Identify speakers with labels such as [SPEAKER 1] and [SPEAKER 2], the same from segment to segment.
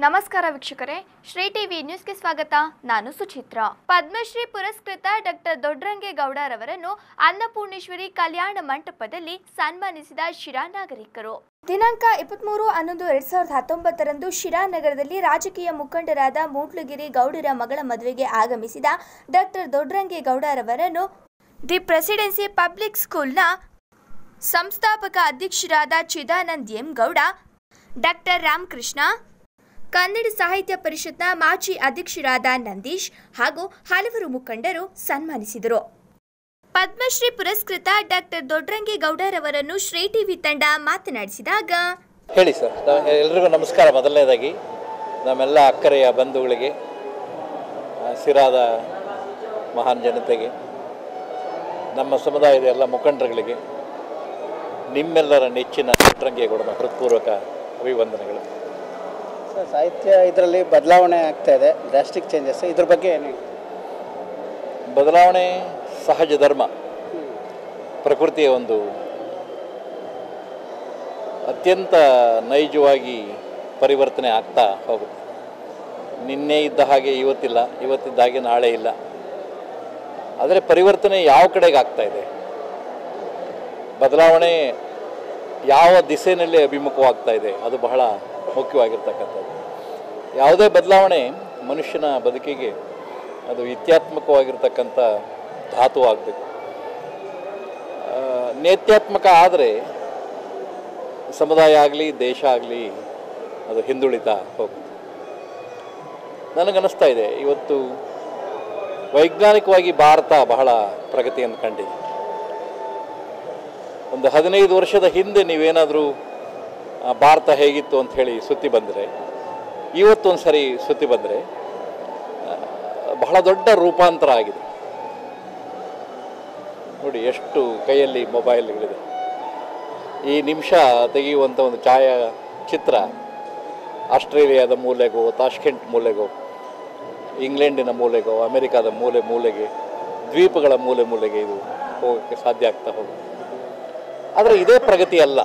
[SPEAKER 1] ನಮಸ್ಕಾರ ವೀಕ್ಷಕರೇ ಶ್ರೀ ಟಿವಿ ನ್ಯೂಸ್ಗೆ ಸ್ವಾಗತ ನಾನು ಸುಚಿತ್ರ ಪದ್ಮಶ್ರೀ ಪುರಸ್ಕೃತ ಡಾಕ್ಟರ್ ದೊಡ್ರಂಗೇಗೌಡರವರನ್ನು ಅನ್ನಪೂರ್ಣೇಶ್ವರಿ ಕಲ್ಯಾಣ ಮಂಟಪದಲ್ಲಿ ಸನ್ಮಾನಿಸಿದ ಶಿರಾ ನಾಗರಿಕರು ದಿನಾಂಕ ಇಪ್ಪತ್ಮೂರು ಹನ್ನೊಂದು ಎರಡ್ ಸಾವಿರದ ಹತ್ತೊಂಬತ್ತರಂದು ಶಿರಾ ನಗರದಲ್ಲಿ ರಾಜಕೀಯ ಮುಖಂಡರಾದ ಮೂಟ್ಲುಗಿರಿ ಗೌಡರ ಮಗಳ ಮದುವೆಗೆ ಆಗಮಿಸಿದ ಡಾಕ್ಟರ್ ದೊಡ್ರಂಗೇಗೌಡರವರನ್ನು ದಿ ಪ್ರೆಸಿಡೆನ್ಸಿ ಪಬ್ಲಿಕ್ ಸ್ಕೂಲ್ನ ಸಂಸ್ಥಾಪಕ ಅಧ್ಯಕ್ಷರಾದ ಚಿದಾನಂದ್ ಎಂ ಗೌಡ ಡಾಕ್ಟರ್ ರಾಮಕೃಷ್ಣ ಕನ್ನಡ ಸಾಹಿತ್ಯ ಪರಿಷತ್ನ ಮಾಜಿ ಅಧ್ಯಕ್ಷರಾದ ನಂದೀಶ್ ಹಾಗೂ ಹಲವರು ಮುಖಂಡರು ಸನ್ಮಾನಿಸಿದರು ಪದ್ಮಶ್ರೀ ಪುರಸ್ಕೃತ ಡಾಕ್ಟರ್ ದೊಡ್ರಂಗೇಗೌಡರವರನ್ನು ಶ್ರೀ ಟಿವಿ ತಂಡ ಮಾತನಾಡಿಸಿದಾಗ
[SPEAKER 2] ಹೇಳಿ ಸರ್ ನ- ಎಲ್ರಿಗೂ ನಮಸ್ಕಾರ ಮೊದಲನೇದಾಗಿ ನಮ್ಮೆಲ್ಲ ಅಕ್ಕರೆಯ ಬಂಧುಗಳಿಗೆ ಆ, ಸಿರಾದ ಮಹಾನ್ ಜನತೆಗೆ ನಮ್ಮ ಸಮುದಾಯದ ಎಲ್ಲ ಮುಖಂಡರುಗಳಿಗೆ ನಿಮ್ಮೆಲ್ಲರ ನೆಚ್ಚಿನ ರಂಗೇಗೌಡನ ಹೃತ್ಪೂರ್ವಕ ಅಭಿವಂದನೆಗಳು
[SPEAKER 3] ಸರ್ ಸಾಹಿತ್ಯ ಇದರಲ್ಲಿ ಬದಲಾವಣೆ ಆಗ್ತಾ ಇದೆ ಡ್ರಾಸ್ಟಿಕ್ ಚೇಂಜಸ್ ಇದ್ರ ಬಗ್ಗೆ ಏನು
[SPEAKER 2] ಬದಲಾವಣೆ ಸಹಜ ಧರ್ಮ ಪ್ರಕೃತಿಯ ಒಂದು ಅತ್ಯಂತ ನೈಜವಾಗಿ ಪರಿವರ್ತನೆ ಆಗ್ತಾ ಹೋಗುತ್ತೆ ನಿನ್ನೆ ಇದ್ದ ಹಾಗೆ ಇವತ್ತಿಲ್ಲ ಇವತ್ತಿದ್ದ ಹಾಗೆ ನಾಳೆ ಇಲ್ಲ ಆದರೆ ಪರಿವರ್ತನೆ ಯಾವ ಕಡೆಗೆ ಆಗ್ತಾ ಇದೆ ಬದಲಾವಣೆ ಯಾವ ದಿಸೆಯಲ್ಲಿ ಅಭಿಮುಖವಾಗ್ತಾ ಇದೆ ಅದು ಬಹಳ ಮುಖ್ಯವಾಗಿರ್ತಕ್ಕಂಥದ್ದು ಯಾವುದೇ ಬದಲಾವಣೆ ಮನುಷ್ಯನ ಬದುಕಿಗೆ ಅದು ಇತ್ಯಾತ್ಮಕವಾಗಿರ್ತಕ್ಕಂಥ ಧಾತು ಆಗಬೇಕು ನೇತ್ಯಾತ್ಮಕ ಆದರೆ ಸಮುದಾಯ ಆಗಲಿ ದೇಶ ಆಗಲಿ ಅದು ಹಿಂದುಳಿತಾ ಹೋಗುತ್ತೆ ನನಗನ್ನಿಸ್ತಾ ಇದೆ ಇವತ್ತು ವೈಜ್ಞಾನಿಕವಾಗಿ ಭಾರತ ಬಹಳ ಪ್ರಗತಿಯನ್ನು ಕಂಡಿದೆ ಒಂದು ಹದಿನೈದು ವರ್ಷದ ಹಿಂದೆ ನೀವೇನಾದರೂ ಆ, ಭಾರತ ಹೇಗಿತ್ತು ಅಂತ ಹೇಳಿ ಸುದ್ದಿ ಬಂದರೆ ಇವತ್ತೊಂದು ಸರಿ ಸುದ್ದಿ ಬಂದರೆ ಬಹಳ ದೊಡ್ಡ ರೂಪಾಂತರ ಆಗಿದೆ ನೋಡಿ ಎಷ್ಟು ಕೈಯಲ್ಲಿ ಮೊಬೈಲ್ಗಳಿದೆ ಈ ನಿಮಿಷ ತೆಗೆಯುವಂಥ ಒಂದು ಛಾಯಾ ಚಿತ್ರ ಆಸ್ಟ್ರೇಲಿಯಾದ ಮೂಲೆಗೋ ತಾಷ್ಕೆಂಟ್ ಮೂಲೆಗೋ ಇಂಗ್ಲೆಂಡಿನ ಮೂಲೆಗೋ ಅಮೆರಿಕಾದ ಮೂಲೆ ಮೂಲೆಗೆ ದ್ವೀಪಗಳ ಮೂಲೆ ಮೂಲೆಗೆ ಇದು ಹೋಗೋಕ್ಕೆ ಸಾಧ್ಯ ಆಗ್ತಾ ಹೋಗುತ್ತೆ ಆದರೆ ಇದೇ ಪ್ರಗತಿ ಅಲ್ಲ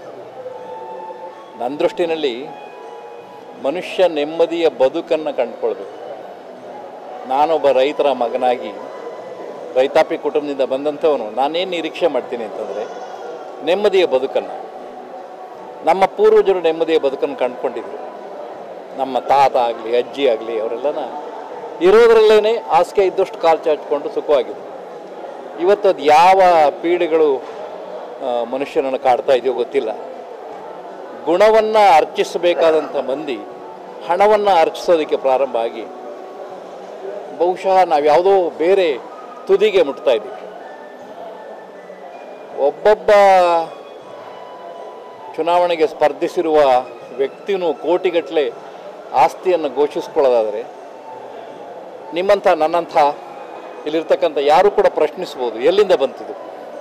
[SPEAKER 2] ನನ್ನ ದೃಷ್ಟಿನಲ್ಲಿ ಮನುಷ್ಯ ನೆಮ್ಮದಿಯ ಬದುಕನ್ನು ಕಂಡುಕೊಳ್ಬೇಕು ನಾನೊಬ್ಬ ರೈತರ ಮಗನಾಗಿ ರೈತಾಪಿ ಕುಟುಂಬದಿಂದ ಬಂದಂಥವನು ನಾನೇನು ನಿರೀಕ್ಷೆ ಮಾಡ್ತೀನಿ ಅಂತಂದರೆ ನೆಮ್ಮದಿಯ ಬದುಕನ್ನು ನಮ್ಮ ಪೂರ್ವಜರು ನೆಮ್ಮದಿಯ ಬದುಕನ್ನು ಕಂಡುಕೊಂಡಿದ್ರು ನಮ್ಮ ತಾತ ಆಗಲಿ ಅಜ್ಜಿ ಆಗಲಿ ಅವರೆಲ್ಲನ ಇರೋದ್ರಲ್ಲೇ ಹಾಸಿಗೆ ಇದ್ದಷ್ಟು ಕಾಲು ಚಾಚಿಕೊಂಡು ಸುಖವಾಗಿದ್ರು ಇವತ್ತು ಅದು ಯಾವ ಪೀಡೆಗಳು ಆ, ಮನುಷ್ಯನನ್ನು ಕಾಡ್ತಾ ಇದೆಯೋ ಗೊತ್ತಿಲ್ಲ ಗುಣವನ್ನು ಅರ್ಚಿಸಬೇಕಾದಂಥ ಮಂದಿ ಹಣವನ್ನು ಅರ್ಚಿಸೋದಕ್ಕೆ ಪ್ರಾರಂಭ ಆಗಿ ಬಹುಶಃ ನಾವು ಯಾವುದೋ ಬೇರೆ ತುದಿಗೆ ಮುಟ್ತಾ ಇದ್ದೀವಿ ಒಬ್ಬೊಬ್ಬ ಚುನಾವಣೆಗೆ ಸ್ಪರ್ಧಿಸಿರುವ ವ್ಯಕ್ತಿನೂ ಕೋಟಿಗಟ್ಟಲೆ ಆಸ್ತಿಯನ್ನು ಘೋಷಿಸ್ಕೊಳ್ಳೋದಾದರೆ ನಿಮ್ಮಂಥ ನನ್ನಂಥ ಇಲ್ಲಿರ್ತಕ್ಕಂಥ ಯಾರು ಕೂಡ ಪ್ರಶ್ನಿಸ್ಬೋದು ಎಲ್ಲಿಂದ ಬಂತಿದ್ದು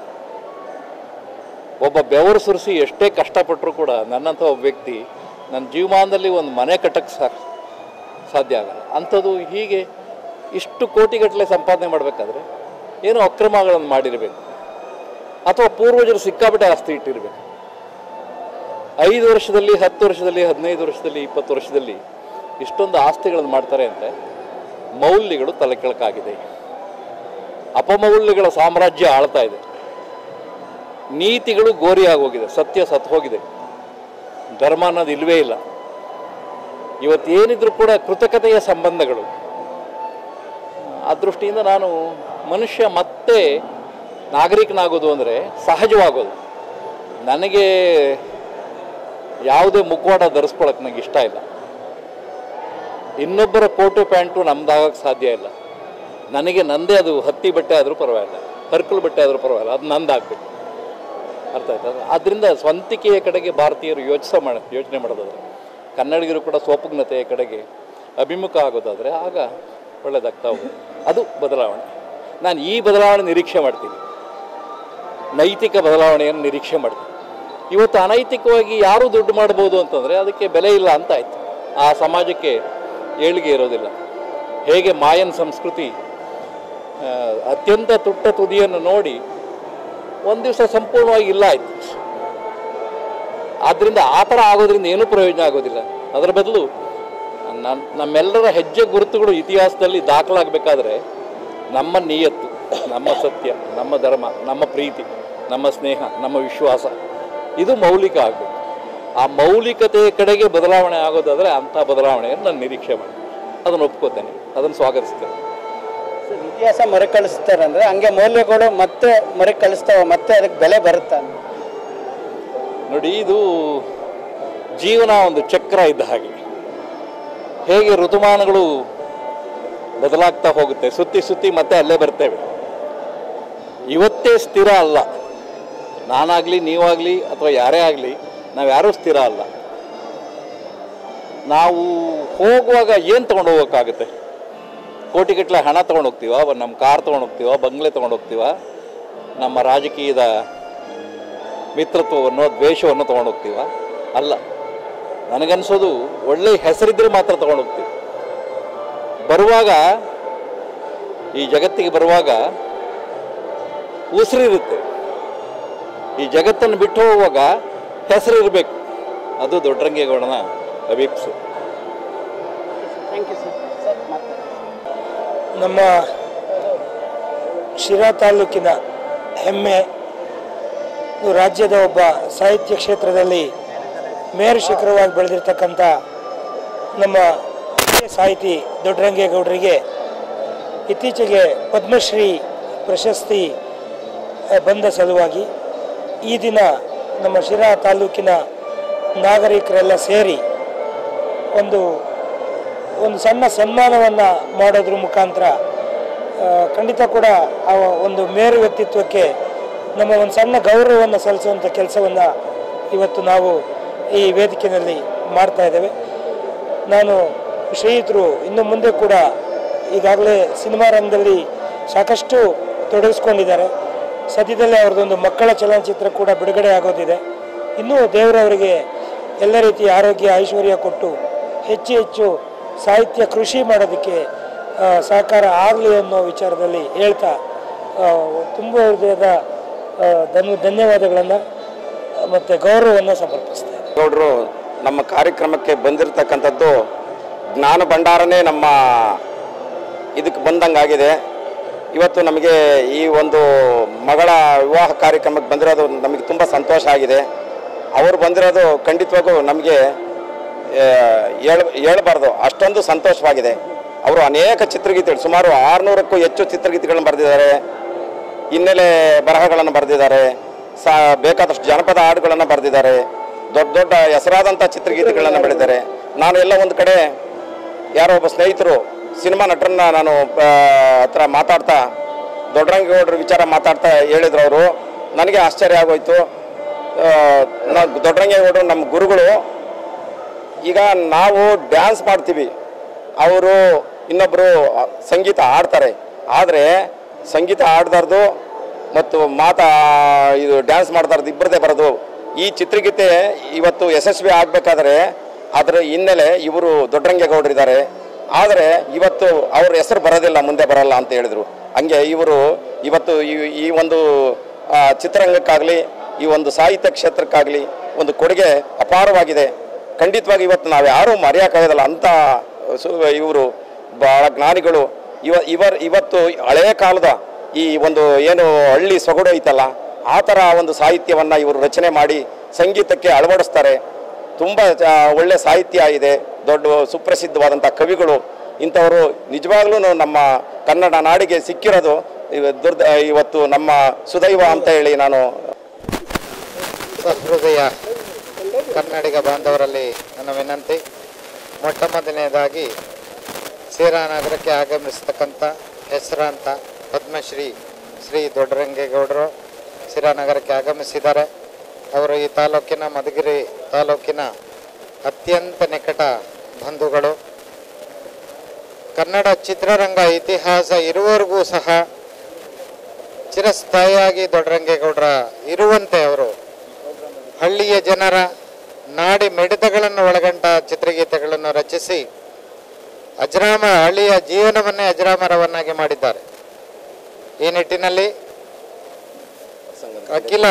[SPEAKER 2] ಒಬ್ಬ ಬೆವರು ಸುರಿಸಿ ಎಷ್ಟೇ ಕಷ್ಟಪಟ್ಟರೂ ಕೂಡ ನನ್ನಂಥ ಒಬ್ಬ ವ್ಯಕ್ತಿ ನನ್ನ ಜೀವಮಾನದಲ್ಲಿ ಒಂದು ಮನೆ ಕಟ್ಟಕ್ಕೆ ಸಾ ಸಾಧ್ಯ ಆಗಲ್ಲ ಅಂಥದ್ದು ಹೀಗೆ ಇಷ್ಟು ಕೋಟಿಗಟ್ಟಲೆ ಸಂಪಾದನೆ ಮಾಡಬೇಕಾದ್ರೆ ಏನೋ ಅಕ್ರಮಗಳನ್ನು ಮಾಡಿರಬೇಕು ಅಥವಾ ಪೂರ್ವಜರು ಸಿಕ್ಕಾಪಟ್ಟೆ ಆಸ್ತಿ ಇಟ್ಟಿರಬೇಕು ಐದು ವರ್ಷದಲ್ಲಿ ಹತ್ತು ವರ್ಷದಲ್ಲಿ ಹದಿನೈದು ವರ್ಷದಲ್ಲಿ ಇಪ್ಪತ್ತು ವರ್ಷದಲ್ಲಿ ಇಷ್ಟೊಂದು ಆಸ್ತಿಗಳನ್ನು ಮಾಡ್ತಾರೆ ಅಂದರೆ ಮೌಲ್ಯಗಳು ತಲೆ ಕೆಳಕಾಗಿದೆ ಅಪಮೌಲ್ಯಗಳ ಸಾಮ್ರಾಜ್ಯ ಆಳ್ತಾ ಇದೆ ನೀತಿಗಳು ಗೋರಿಯಾಗಿ ಹೋಗಿದೆ ಸತ್ಯ ಸತ್ತು ಹೋಗಿದೆ ಧರ್ಮ ಅನ್ನೋದು ಇಲ್ಲವೇ ಇಲ್ಲ ಇವತ್ತೇನಿದ್ರು ಕೂಡ ಕೃತಕತೆಯ ಸಂಬಂಧಗಳು ಆ ದೃಷ್ಟಿಯಿಂದ ನಾನು ಮನುಷ್ಯ ಮತ್ತೆ ನಾಗರಿಕನಾಗೋದು ಅಂದರೆ ಸಹಜವಾಗೋದು ನನಗೆ ಯಾವುದೇ ಮುಖವಾಡ ಧರಿಸ್ಕೊಳಕ್ಕೆ ನನಗೆ ಇಷ್ಟ ಇಲ್ಲ ಇನ್ನೊಬ್ಬರ ಕೋಟು ಪ್ಯಾಂಟು ನಮ್ದಾಗಕ್ಕೆ ಸಾಧ್ಯ ಇಲ್ಲ ನನಗೆ ನಂದೇ ಅದು ಹತ್ತಿ ಬಟ್ಟೆ ಆದರೂ ಪರವಾಗಿಲ್ಲ ಹರ್ಕಲ್ ಬಟ್ಟೆ ಆದರೂ ಪರವಾಗಿಲ್ಲ ಅದು ನಂದಾಗಬೇಕು ಅರ್ಥ ಆಯ್ತಾ ಆದ್ದರಿಂದ ಸ್ವಂತಿಕೆಯ ಕಡೆಗೆ ಭಾರತೀಯರು ಯೋಚಿಸ ಮಾಡ ಯೋಚನೆ ಮಾಡೋದಾದ್ರೆ ಕನ್ನಡಿಗರು ಕೂಡ ಸ್ವೋಪಗ್ನತೆಯ ಕಡೆಗೆ ಅಭಿಮುಖ ಆಗೋದಾದರೆ ಆಗ ಒಳ್ಳೆಯದಾಗ್ತಾ ಹೋಗುತ್ತೆ ಅದು ಬದಲಾವಣೆ ನಾನು ಈ ಬದಲಾವಣೆ ನಿರೀಕ್ಷೆ ಮಾಡ್ತೀನಿ ನೈತಿಕ ಬದಲಾವಣೆಯನ್ನು ನಿರೀಕ್ಷೆ ಮಾಡ್ತೀನಿ ಇವತ್ತು ಅನೈತಿಕವಾಗಿ ಯಾರು ದುಡ್ಡು ಮಾಡ್ಬೋದು ಅಂತಂದರೆ ಅದಕ್ಕೆ ಬೆಲೆ ಇಲ್ಲ ಅಂತ ಆಯ್ತು ಆ ಸಮಾಜಕ್ಕೆ ಏಳಿಗೆ ಇರೋದಿಲ್ಲ ಹೇಗೆ ಮಾಯನ್ ಸಂಸ್ಕೃತಿ ಆ, ಅತ್ಯಂತ ತುಟ್ಟ ತುದಿಯನ್ನು ನೋಡಿ ಒಂದು ದಿವಸ ಸಂಪೂರ್ಣವಾಗಿ ಇಲ್ಲ ಆಯ್ತು ಆದ್ದರಿಂದ ಆ ಥರ ಆಗೋದ್ರಿಂದ ಏನೂ ಪ್ರಯೋಜನ ಆಗೋದಿಲ್ಲ ಅದರ ಬದಲು ನನ್ನ ನಮ್ಮೆಲ್ಲರ ಹೆಜ್ಜೆ ಗುರುತುಗಳು ಇತಿಹಾಸದಲ್ಲಿ ದಾಖಲಾಗಬೇಕಾದ್ರೆ ನಮ್ಮ ನಿಯತ್ತು ನಮ್ಮ ಸತ್ಯ ನಮ್ಮ ಧರ್ಮ ನಮ್ಮ ಪ್ರೀತಿ ನಮ್ಮ ಸ್ನೇಹ ನಮ್ಮ ವಿಶ್ವಾಸ ಇದು ಮೌಲಿಕ ಆಗಬೇಕು ಆ ಮೌಲಿಕತೆಯ ಕಡೆಗೆ ಬದಲಾವಣೆ ಆಗೋದಾದರೆ ಅಂಥ ಬದಲಾವಣೆಯನ್ನು ನಾನು ನಿರೀಕ್ಷೆ ಮಾಡಿ ಅದನ್ನು ಒಪ್ಕೋತೇನೆ ಅದನ್ನು ಸ್ವಾಗತಿಸ್ತೇನೆ
[SPEAKER 3] ಸರ್ ಇತಿಹಾಸ ಮರುಕಳಿಸ್ತಾರಂದ್ರೆ ಹಂಗೆ ಮೌಲ್ಯಗಳು ಮತ್ತೆ ಮರುಕಳಿಸ್ತಾವ ಮತ್ತೆ ಅದಕ್ಕೆ ಬೆಲೆ ಬರುತ್ತಾ ಅಂತ
[SPEAKER 2] ನೋಡಿ ಇದು ಜೀವನ ಒಂದು ಚಕ್ರ ಇದ್ದ ಹಾಗೆ ಹೇಗೆ ಋತುಮಾನಗಳು ಬದಲಾಗ್ತಾ ಹೋಗುತ್ತೆ ಸುತ್ತಿ ಸುತ್ತಿ ಮತ್ತೆ ಅಲ್ಲೇ ಬರ್ತೇವೆ ಇವತ್ತೇ ಸ್ಥಿರ ಅಲ್ಲ ನಾನಾಗಲಿ ನೀವಾಗಲಿ ಅಥವಾ ಯಾರೇ ಆಗಲಿ ನಾವು ಯಾರೂ ಸ್ಥಿರ ಅಲ್ಲ ನಾವು ಹೋಗುವಾಗ ಏನು ತೊಗೊಂಡು ಹೋಗೋಕ್ಕಾಗುತ್ತೆ ಕೋಟಿಗಟ್ಟಲೆ ಹಣ ತೊಗೊಂಡು ಹೋಗ್ತೀವ ನಮ್ಮ ಕಾರ್ ತೊಗೊಂಡು ಹೋಗ್ತೀವ ಬಂಗ್ಲೆ ತೊಗೊಂಡು ಹೋಗ್ತೀವ ನಮ್ಮ ರಾಜಕೀಯದ ಮಿತ್ರತ್ವವನ್ನು ದ್ವೇಷವನ್ನು ತೊಗೊಂಡು ಹೋಗ್ತೀವ ಅಲ್ಲ ನನಗನ್ಸೋದು ಒಳ್ಳೆ ಹೆಸರಿದ್ರೆ ಮಾತ್ರ ತೊಗೊಂಡು ಹೋಗ್ತೀವಿ ಬರುವಾಗ ಈ ಜಗತ್ತಿಗೆ ಬರುವಾಗ ಉಸಿರಿರುತ್ತೆ ಈ ಜಗತ್ತನ್ನು ಬಿಟ್ಟು ಹೋಗುವಾಗ ಹೆಸರಿರಬೇಕು ಅದು ದೊಡ್ಡರಂಗೇಗೌಡನ ಅಭಿಪ್ಸೆ
[SPEAKER 3] ಥ್ಯಾಂಕ್ ಯು ಸರ್ ಸರ್ ಮತ್ತೆ
[SPEAKER 4] ನಮ್ಮ ಶಿರಾ ತಾಲೂಕಿನ ಹೆಮ್ಮೆ ಇದು ರಾಜ್ಯದ ಒಬ್ಬ ಸಾಹಿತ್ಯ ಕ್ಷೇತ್ರದಲ್ಲಿ ಮೇರು ಶಿಖರವಾಗಿ ಬೆಳೆದಿರ್ತಕ್ಕಂಥ ನಮ್ಮ ಹಿರಿಯ ಸಾಹಿತಿ ದೊಡ್ಡರಂಗೇಗೌಡರಿಗೆ ಇತ್ತೀಚೆಗೆ ಪದ್ಮಶ್ರೀ ಪ್ರಶಸ್ತಿ ಆ, ಬಂದ ಸಲುವಾಗಿ ಈ ದಿನ ನಮ್ಮ ಶಿರಾ ತಾಲೂಕಿನ ನಾಗರಿಕರೆಲ್ಲ ಸೇರಿ ಒಂದು ಒಂದು ಸಣ್ಣ ಸನ್ಮಾನವನ್ನು ಮಾಡೋದ್ರ ಮುಖಾಂತರ ಆ, ಖಂಡಿತ ಕೂಡ ಆ ಒಂದು ಮೇರು ವ್ಯಕ್ತಿತ್ವಕ್ಕೆ ನಮ್ಮ ಒಂದು ಸಣ್ಣ ಗೌರವವನ್ನು ಸಲ್ಲಿಸುವಂಥ ಕೆಲಸವನ್ನು ಇವತ್ತು ನಾವು ಈ ವೇದಿಕೆಯಲ್ಲಿ ಮಾಡ್ತಾ ಇದ್ದೇವೆ ನಾನು ಶ್ರೀಯುತರು ಇನ್ನು ಮುಂದೆ ಕೂಡ ಈಗಾಗಲೇ ಸಿನಿಮಾ ರಂಗದಲ್ಲಿ ಸಾಕಷ್ಟು ತೊಡಗಿಸ್ಕೊಂಡಿದ್ದಾರೆ ಸದ್ಯದಲ್ಲೇ ಅವ್ರದ್ದೊಂದು ಮಕ್ಕಳ ಚಲನಚಿತ್ರ ಕೂಡ ಬಿಡುಗಡೆ ಆಗೋದಿದೆ ಇನ್ನೂ ದೇವರವರಿಗೆ ಎಲ್ಲ ರೀತಿಯ ಆರೋಗ್ಯ ಐಶ್ವರ್ಯ ಕೊಟ್ಟು ಹೆಚ್ಚು ಹೆಚ್ಚು ಸಾಹಿತ್ಯ ಕೃಷಿ ಮಾಡೋದಕ್ಕೆ ಆ, ಸಹಕಾರ ಆಗಲಿ ಅನ್ನೋ ವಿಚಾರದಲ್ಲಿ ಹೇಳ್ತಾ ಆ, ತುಂಬ ಹೃದಯದ ಆ, ಧನ್ಯ ಧನ್ಯವಾದಗಳನ್ನು ಮತ್ತು ಗೌರವವನ್ನು ಸಮರ್ಪಿಸ್ತೇನೆ
[SPEAKER 5] ಗೌಡರು ನಮ್ಮ ಕಾರ್ಯಕ್ರಮಕ್ಕೆ ಬಂದಿರತಕ್ಕಂಥದ್ದು ಜ್ಞಾನ ಭಂಡಾರನೇ ನಮ್ಮ ಇದಕ್ಕೆ ಬಂದಂಗಾಗಿದೆ ಇವತ್ತು ನಮಗೆ ಈ ಒಂದು ಮಗಳ ವಿವಾಹ ಕಾರ್ಯಕ್ರಮಕ್ಕೆ ಬಂದಿರೋದು ನಮಗೆ ತುಂಬ ಸಂತೋಷ ಆಗಿದೆ ಅವರು ಬಂದಿರೋದು ಖಂಡಿತವಾಗೂ ನಮಗೆ ಹೇಳ ಹೇಳ್ಬಾರ್ದು ಅಷ್ಟೊಂದು ಸಂತೋಷವಾಗಿದೆ ಅವರು ಅನೇಕ ಚಿತ್ರಗೀತೆಗಳು ಸುಮಾರು ಆರುನೂರಕ್ಕೂ ಹೆಚ್ಚು ಚಿತ್ರಗೀತೆಗಳನ್ನು ಬರೆದಿದ್ದಾರೆ ಹಿನ್ನೆಲೆ ಬರಹಗಳನ್ನು ಬರೆದಿದ್ದಾರೆ ಸಾ ಬೇಕಾದಷ್ಟು ಜನಪದ ಹಾಡುಗಳನ್ನು ಬರೆದಿದ್ದಾರೆ ದೊಡ್ಡ ದೊಡ್ಡ ಹೆಸರಾದಂಥ ಚಿತ್ರಗೀತೆಗಳನ್ನು ಬೆಳೆದಿದ್ದಾರೆ ನಾನು ಎಲ್ಲ ಒಂದು ಕಡೆ ಯಾರೋ ಒಬ್ಬ ಸ್ನೇಹಿತರು ಸಿನಿಮಾ ನಟರನ್ನ ನಾನು ಆ, ಹತ್ರ ಮಾತಾಡ್ತಾ ದೊಡ್ಡರಂಗೇಗೌಡರ ವಿಚಾರ ಮಾತಾಡ್ತಾ ಹೇಳಿದ್ರು ಅವರು ನನಗೆ ಆಶ್ಚರ್ಯ ಆಗೋಯ್ತು ಆ, ನಾವು ದೊಡ್ಡರಂಗೇಗೌಡರು ನಮ್ಮ ಗುರುಗಳು ಈಗ ನಾವು ಡ್ಯಾನ್ಸ್ ಮಾಡ್ತೀವಿ ಅವರು ಇನ್ನೊಬ್ಬರು ಸಂಗೀತ ಹಾಡ್ತಾರೆ ಆದರೆ ಸಂಗೀತ ಹಾಡ್ದಾರ್ದು ಮತ್ತು ಮಾತಾ ಇದು ಡ್ಯಾನ್ಸ್ ಮಾಡ್ದಾರ್ದು ಇಬ್ಬರದೇ ಬರೋದು ಈ ಚಿತ್ರಗೀತೆ ಇವತ್ತು ಯಶಸ್ವಿ ಆಗಬೇಕಾದ್ರೆ ಅದರ ಹಿನ್ನೆಲೆ ಇವರು ದೊಡ್ಡರಂಗೇಗೌಡರಿದ್ದಾರೆ ಆದರೆ ಇವತ್ತು ಅವ್ರ ಹೆಸರು ಬರೋದಿಲ್ಲ ಮುಂದೆ ಬರಲ್ಲ ಅಂತ ಹೇಳಿದರು ಹಂಗೆ ಇವರು ಇವತ್ತು ಈ ಈ ಒಂದು ಆ, ಚಿತ್ರರಂಗಕ್ಕಾಗಲಿ ಈ ಒಂದು ಸಾಹಿತ್ಯ ಕ್ಷೇತ್ರಕ್ಕಾಗಲಿ ಒಂದು ಕೊಡುಗೆ ಅಪಾರವಾಗಿದೆ ಖಂಡಿತವಾಗಿ ಇವತ್ತು ನಾವು ಯಾರೂ ಮರೆಯೋಕ್ಕಾಗೋದಿಲ್ಲ ಅಂಥ ಸು ಇವರು ಬಹಳ ಜ್ಞಾನಿಗಳು ಇವ ಇವರ್ ಇವತ್ತು ಹಳೆಯ ಕಾಲದ ಈ ಒಂದು ಏನು ಹಳ್ಳಿ ಸೊಗಡು ಐತಲ್ಲ ಆ ಥರ ಒಂದು ಸಾಹಿತ್ಯವನ್ನು ಇವರು ರಚನೆ ಮಾಡಿ ಸಂಗೀತಕ್ಕೆ ಅಳವಡಿಸ್ತಾರೆ ತುಂಬ ಒಳ್ಳೆ ಸಾಹಿತ್ಯ ಇದೆ ದೊಡ್ಡ ಸುಪ್ರಸಿದ್ಧವಾದಂಥ ಕವಿಗಳು ಇಂಥವರು ನಿಜವಾಗ್ಲೂ ನಮ್ಮ ಕನ್ನಡ ನಾಡಿಗೆ ಸಿಕ್ಕಿರೋದು ಇವ ದುರ್ದ ಇವತ್ತು ನಮ್ಮ ಸುದೈವ ಅಂತ ಹೇಳಿ ನಾನು
[SPEAKER 6] ಸಹೃದಯ ಕನ್ನಡಿಗ ಬಾಂಧವರಲ್ಲಿ ನನ್ನ ವಿನಂತಿ ಮೊಟ್ಟ ಮೊದಲನೇದಾಗಿ ಸೇರಾ ನಗರಕ್ಕೆ ಆಗಮಿಸ್ತಕ್ಕಂಥ ಹೆಸರಾಂತ ಪದ್ಮಶ್ರೀ ಶ್ರೀ ದೊಡ್ಡರಂಗೇಗೌಡರು ಸಿರಾ ನಗರಕ್ಕೆ ಆಗಮಿಸಿದ್ದಾರೆ ಅವರು ಈ ತಾಲೂಕಿನ ಮಧುಗಿರಿ ತಾಲೂಕಿನ ಅತ್ಯಂತ ನಿಕಟ ಬಂಧುಗಳು ಕನ್ನಡ ಚಿತ್ರರಂಗ ಇತಿಹಾಸ ಇರುವವರೆಗೂ ಸಹ ಚಿರಸ್ಥಾಯಿಯಾಗಿ ದೊಡ್ಡರಂಗೇಗೌಡರ ಇರುವಂತೆ ಅವರು ಹಳ್ಳಿಯ ಜನರ ನಾಡಿ ಮಿಡಿತಗಳನ್ನು ಒಳಗೊಂಡ ಚಿತ್ರಗೀತೆಗಳನ್ನು ರಚಿಸಿ ಅಜರಾಮ ಹಳ್ಳಿಯ ಜೀವನವನ್ನೇ ಅಜರಾಮರವನ್ನಾಗಿ ಮಾಡಿದ್ದಾರೆ ಈ ನಿಟ್ಟಿನಲ್ಲಿ ಅಖಿಲ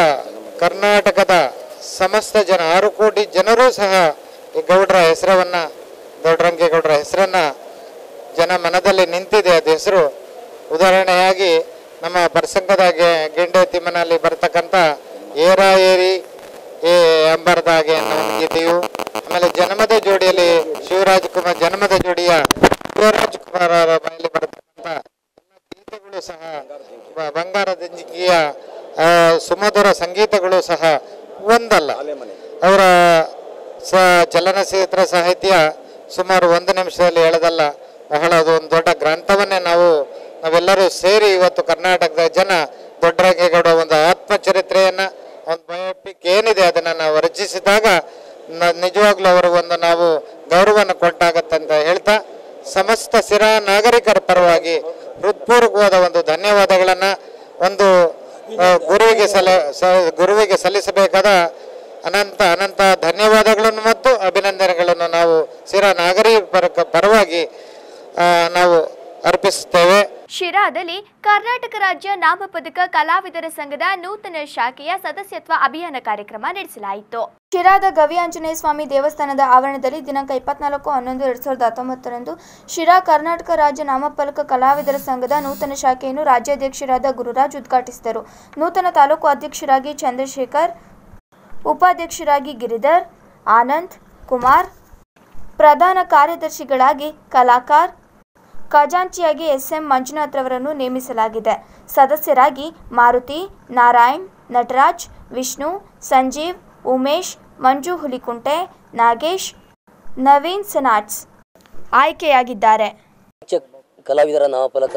[SPEAKER 6] ಕರ್ನಾಟಕದ ಸಮಸ್ತ ಜನ ಆರು ಕೋಟಿ ಜನರೂ ಸಹ ಈ ಗೌಡರ ಹೆಸರನ್ನ ದೊಡ್ಡರಂಗೇಗೌಡರ ಹೆಸರನ್ನ ಜನ ಮನದಲ್ಲಿ ನಿಂತಿದೆ ಅದು ಹೆಸರು ಉದಾಹರಣೆಯಾಗಿ ನಮ್ಮ ಪ್ರಸಂಗದ ಗೆ- ಗೆಂಡೆ ತಿಮ್ಮನಲ್ಲಿ ಬರ್ತಕ್ಕಂಥ ಏರ ಏರಿ ಏ ಅಂಬರದಾಗೆ ಅನ್ನೋ ಒಂದು ಗೀತೆಯು ಆಮೇಲೆ ಜನ್ಮದ ಜೋಡಿಯಲ್ಲಿ ಶಿವರಾಜ್ ಕುಮಾರ್ ಜನ್ಮದ ಜೋಡಿಯ ಶಿವರಾಜ್ ಕುಮಾರ್ ಅವರ ಬಾಯಲ್ಲಿ ಬರ್ತಕ್ಕಂಥ ಎಲ್ಲ ಗೀತೆಗಳು ಸಹ ಬ- ಬಂಗಾರದ ಜಿಂಗಿಯ ಆ, ಸುಮಧುರ ಸಂಗೀತಗಳು ಸಹ ಒಂದಲ್ಲ ಅವರ ಸ ಚಲನಚಿತ್ರ ಸಾಹಿತ್ಯ ಸುಮಾರು ಒಂದು ನಿಮಿಷದಲ್ಲಿ ಹೇಳೋದಲ್ಲ ಬಹಳ ಅದು ಒಂದು ದೊಡ್ಡ ಗ್ರಂಥವನ್ನೇ ನಾವು ನಾವೆಲ್ಲರೂ ಸೇರಿ ಇವತ್ತು ಕರ್ನಾಟಕದ ಜನ ದೊಡ್ಡರಂಗೇಗೌಡ ಒಂದು ಆತ್ಮಚರಿತ್ರೆಯನ್ನ ಒಂದು ಬಯೋಪಿಕ್ ಏನಿದೆ ಅದನ್ನ ನಾವು ರಚಿಸಿದಾಗ ನ- ನಿಜವಾಗ್ಲೂ ಅವರು ಒಂದು ನಾವು ಗೌರವವನ್ನು ಕೊಟ್ಟಾಗತ್ತಂತ ಹೇಳ್ತಾ ಸಮಸ್ತ ಸಿರಾ ನಾಗರಿಕರ ಪರವಾಗಿ ಹೃತ್ಪೂರ್ವಕವಾದ ಒಂದು ಧನ್ಯವಾದಗಳನ್ನ ಒಂದು ಆ, ಗುರುವಿಗೆ ಸಲ ಸ- ಗುರುವಿಗೆ ಸಲ್ಲಿಸಬೇಕಾದ ಅನಂತ ಅನಂತ ಧನ್ಯವಾದಗಳನ್ನು ಮತ್ತು ಅಭಿನಂದನೆಗಳನ್ನು ನಾವು ಸಿರಾ ನಾಗರಿಕರ ಪರವಾಗಿ ಆ, ನಾವು ಅರ್ಪಿಸುತ್ತೇವೆ
[SPEAKER 1] ಶಿರಾದಲ್ಲಿ ಕರ್ನಾಟಕ ರಾಜ್ಯ ನಾಮಪದಕ ಕಲಾವಿದರ ಸಂಘದ ನೂತನ ಶಾಖೆಯ ಸದಸ್ಯತ್ವ ಅಭಿಯಾನ ಕಾರ್ಯಕ್ರಮ ನಡೆಸಲಾಯಿತು ಶಿರಾದ ಗವಿ ಆಂಜನೇಯ ಸ್ವಾಮಿ ದೇವಸ್ಥಾನದ ಆವರಣದಲ್ಲಿ ದಿನಾಂಕ ಇಪ್ಪತ್ನಾಲ್ಕು ಹನ್ನೊಂದು ಎರಡ್ ಸಾವಿರದ ಹತ್ತೊಂಬತ್ತರಂದು ಶಿರಾ ಕರ್ನಾಟಕ ರಾಜ್ಯ ನಾಮಫಲಕ ಕಲಾವಿದರ ಸಂಘದ ನೂತನ ಶಾಖೆಯನ್ನು ರಾಜ್ಯಾಧ್ಯಕ್ಷರಾದ ಗುರುರಾಜ್ ಉದ್ಘಾಟಿಸಿದರು ನೂತನ ತಾಲೂಕು ಅಧ್ಯಕ್ಷರಾಗಿ ಚಂದ್ರಶೇಖರ್ ಉಪಾಧ್ಯಕ್ಷರಾಗಿ ಗಿರಿಧರ್ ಆನಂದ್ ಕುಮಾರ್ ಪ್ರಧಾನ ಕಾರ್ಯದರ್ಶಿಗಳಾಗಿ ಕಲಾಕಾರ್ ಖಜಾಂಚಿಯಾಗಿ ಎಸ್ ಎಂ ಮಂಜುನಾಥ್ ರವರನ್ನು ನೇಮಿಸಲಾಗಿದೆ ಸದಸ್ಯರಾಗಿ ಮಾರುತಿ ನಾರಾಯಣ್ ನಟರಾಜ್ ವಿಷ್ಣು ಸಂಜೀವ್ ಉಮೇಶ್ ಮಂಜು ಹುಲಿಕುಂಟೆ ನಾಗೇಶ್ ನವೀನ್ ಸನಾಟ್ಸ್ ಆಯ್ಕೆಯಾಗಿದ್ದಾರೆ
[SPEAKER 7] ರಾಜ್ಯ ಕಲಾವಿದರ ನಾಮಫಲಕ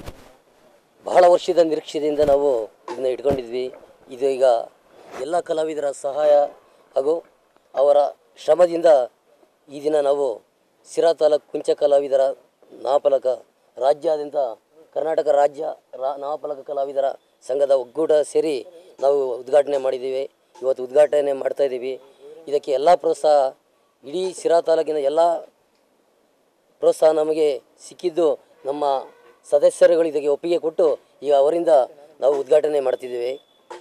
[SPEAKER 7] ಬಹಳ ವರ್ಷದ ನಿರೀಕ್ಷೆಯಿಂದ ನಾವು ಇದನ್ನ ಇಟ್ಕೊಂಡಿದ್ವಿ ಇದು ಈಗ ಎಲ್ಲ ಕಲಾವಿದರ ಸಹಾಯ ಹಾಗೂ ಅವರ ಶ್ರಮದಿಂದ ಈ ದಿನ ನಾವು ಸಿರಾ ತಾಲೂಕು ಕುಂಚ ಕಲಾವಿದರ ನಾಮಫಲಕ ರಾಜ್ಯಾದ್ಯಂತ ಕರ್ನಾಟಕ ರಾಜ್ಯ ರಾ ನಾಮಫಲಕ ಕಲಾವಿದರ ಸಂಘದ ಒಕ್ಕೂಟ ಸೇರಿ ನಾವು ಉದ್ಘಾಟನೆ ಮಾಡಿದ್ದೀವಿ ಇವತ್ತು ಉದ್ಘಾಟನೆ ಮಾಡ್ತಾ ಇದ್ದೀವಿ ಇದಕ್ಕೆ ಎಲ್ಲ ಪ್ರೋತ್ಸಾಹ ಇಡೀ ಸಿರಾ ತಾಲೂಕಿನ ಎಲ್ಲ ಪ್ರೋತ್ಸಾಹ ನಮಗೆ ಸಿಕ್ಕಿದ್ದು ನಮ್ಮ ಸದಸ್ಯರುಗಳು ಇದಕ್ಕೆ ಒಪ್ಪಿಗೆ ಕೊಟ್ಟು ಈಗ ಅವರಿಂದ ನಾವು ಉದ್ಘಾಟನೆ ಮಾಡ್ತಿದ್ದೇವೆ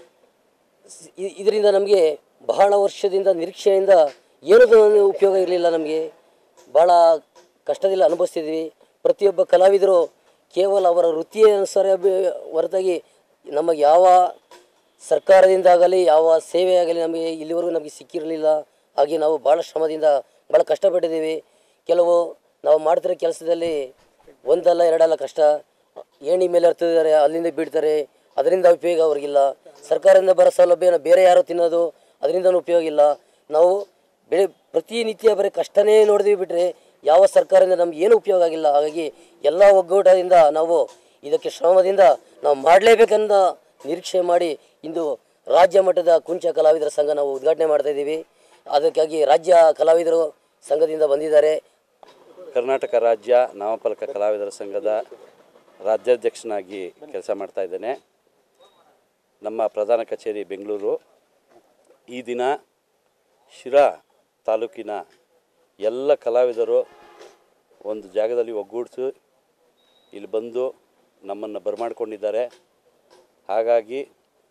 [SPEAKER 7] ಸ್- ಇ- ಇದರಿಂದ ನಮಗೆ ಬಹಳ ವರ್ಷದಿಂದ ನಿರೀಕ್ಷೆಯಿಂದ ಏನೂ ದ- ಉಪಯೋಗ ಇರಲಿಲ್ಲ ನಮಗೆ ಭಾಳ ಕಷ್ಟದಿಂದ ಅನುಭವಿಸ್ತಿದ್ವಿ ಪ್ರತಿಯೊಬ್ಬ ಕಲಾವಿದರು ಕೇವಲ ಅವರ ವೃತ್ತಿಯ ಅನುಸಾರ ಬೆ- ಹೊರತಾಗಿ ನಮಗೆ ಯಾವ ಸರ್ಕಾರದಿಂದಾಗಲಿ ಯಾವ ಸೇವೆ ಆಗಲಿ ನಮಗೆ ಇಲ್ಲಿವರೆಗೂ ನಮಗೆ ಸಿಕ್ಕಿರಲಿಲ್ಲ ಹಾಗೆ ನಾವು ಭಾಳ ಶ್ರಮದಿಂದ ಭಾಳ ಕಷ್ಟಪಟ್ಟಿದ್ದೀವಿ ಕೆಲವು ನಾವು ಮಾಡ್ತಿರೋ ಕೆಲಸದಲ್ಲಿ ಒಂದಲ್ಲ ಎರಡಲ್ಲ ಕಷ್ಟ ಏಣಿ ಮೇಲೆ ಹತ್ತಿದ್ದಾರೆ ಅಲ್ಲಿಂದ ಬೀಳ್ತಾರೆ ಅದರಿಂದ ಉಪಯೋಗ ಅವ್ರಿಗಿಲ್ಲ ಸರ್ಕಾರದಿಂದ ಬರೋ ಸೌಲಭ್ಯನ ಬೇರೆ ಯಾರೋ ತಿನ್ನೋದು ಅದರಿಂದನೂ ಉಪಯೋಗ ಇಲ್ಲ ನಾವು ಬೆಳೆ ಪ್ರತಿನಿತ್ಯ ಬರೀ ಕಷ್ಟನೇ ನೋಡಿದ್ವಿ ಬಿಟ್ಟರೆ ಯಾವ ಸರ್ಕಾರದಿಂದ ನಮ್ಗೆ ಏನೂ ಉಪಯೋಗ ಆಗಿಲ್ಲ ಹಾಗಾಗಿ ಎಲ್ಲ ಒಗ್ಗೂಟದಿಂದ ನಾವು ಇದಕ್ಕೆ ಶ್ರಮದಿಂದ ನಾವು ಮಾಡಲೇಬೇಕನ್ನ ನಿರೀಕ್ಷೆ ಮಾಡಿ ಇಂದು ರಾಜ್ಯ ಮಟ್ಟದ ಕುಂಚ ಕಲಾವಿದರ ಸಂಘ ನಾವು ಉದ್ಘಾಟನೆ ಮಾಡ್ತಾ ಇದ್ದೀವಿ ಅದಕ್ಕಾಗಿ ರಾಜ್ಯ ಕಲಾವಿದರು ಸಂಘದಿಂದ ಬಂದಿದ್ದಾರೆ
[SPEAKER 8] ಕರ್ನಾಟಕ ರಾಜ್ಯ ನಾಮಫಲಕ ಕಲಾವಿದರ ಸಂಘದ ರಾಜ್ಯಾಧ್ಯಕ್ಷನಾಗಿ ಕೆಲಸ ಮಾಡ್ತಾ ಇದ್ದೇನೆ ನಮ್ಮ ಪ್ರಧಾನ ಕಚೇರಿ ಬೆಂಗಳೂರು ಈ ದಿನ ಶಿರಾ ತಾಲೂಕಿನ ಎಲ್ಲ ಕಲಾವಿದರು ಒಂದು ಜಾಗದಲ್ಲಿ ಒಗ್ಗೂಡಿಸಿ ಇಲ್ಲಿ ಬಂದು ನಮ್ಮನ್ನು ಬರಮಾಡ್ಕೊಂಡಿದ್ದಾರೆ ಹಾಗಾಗಿ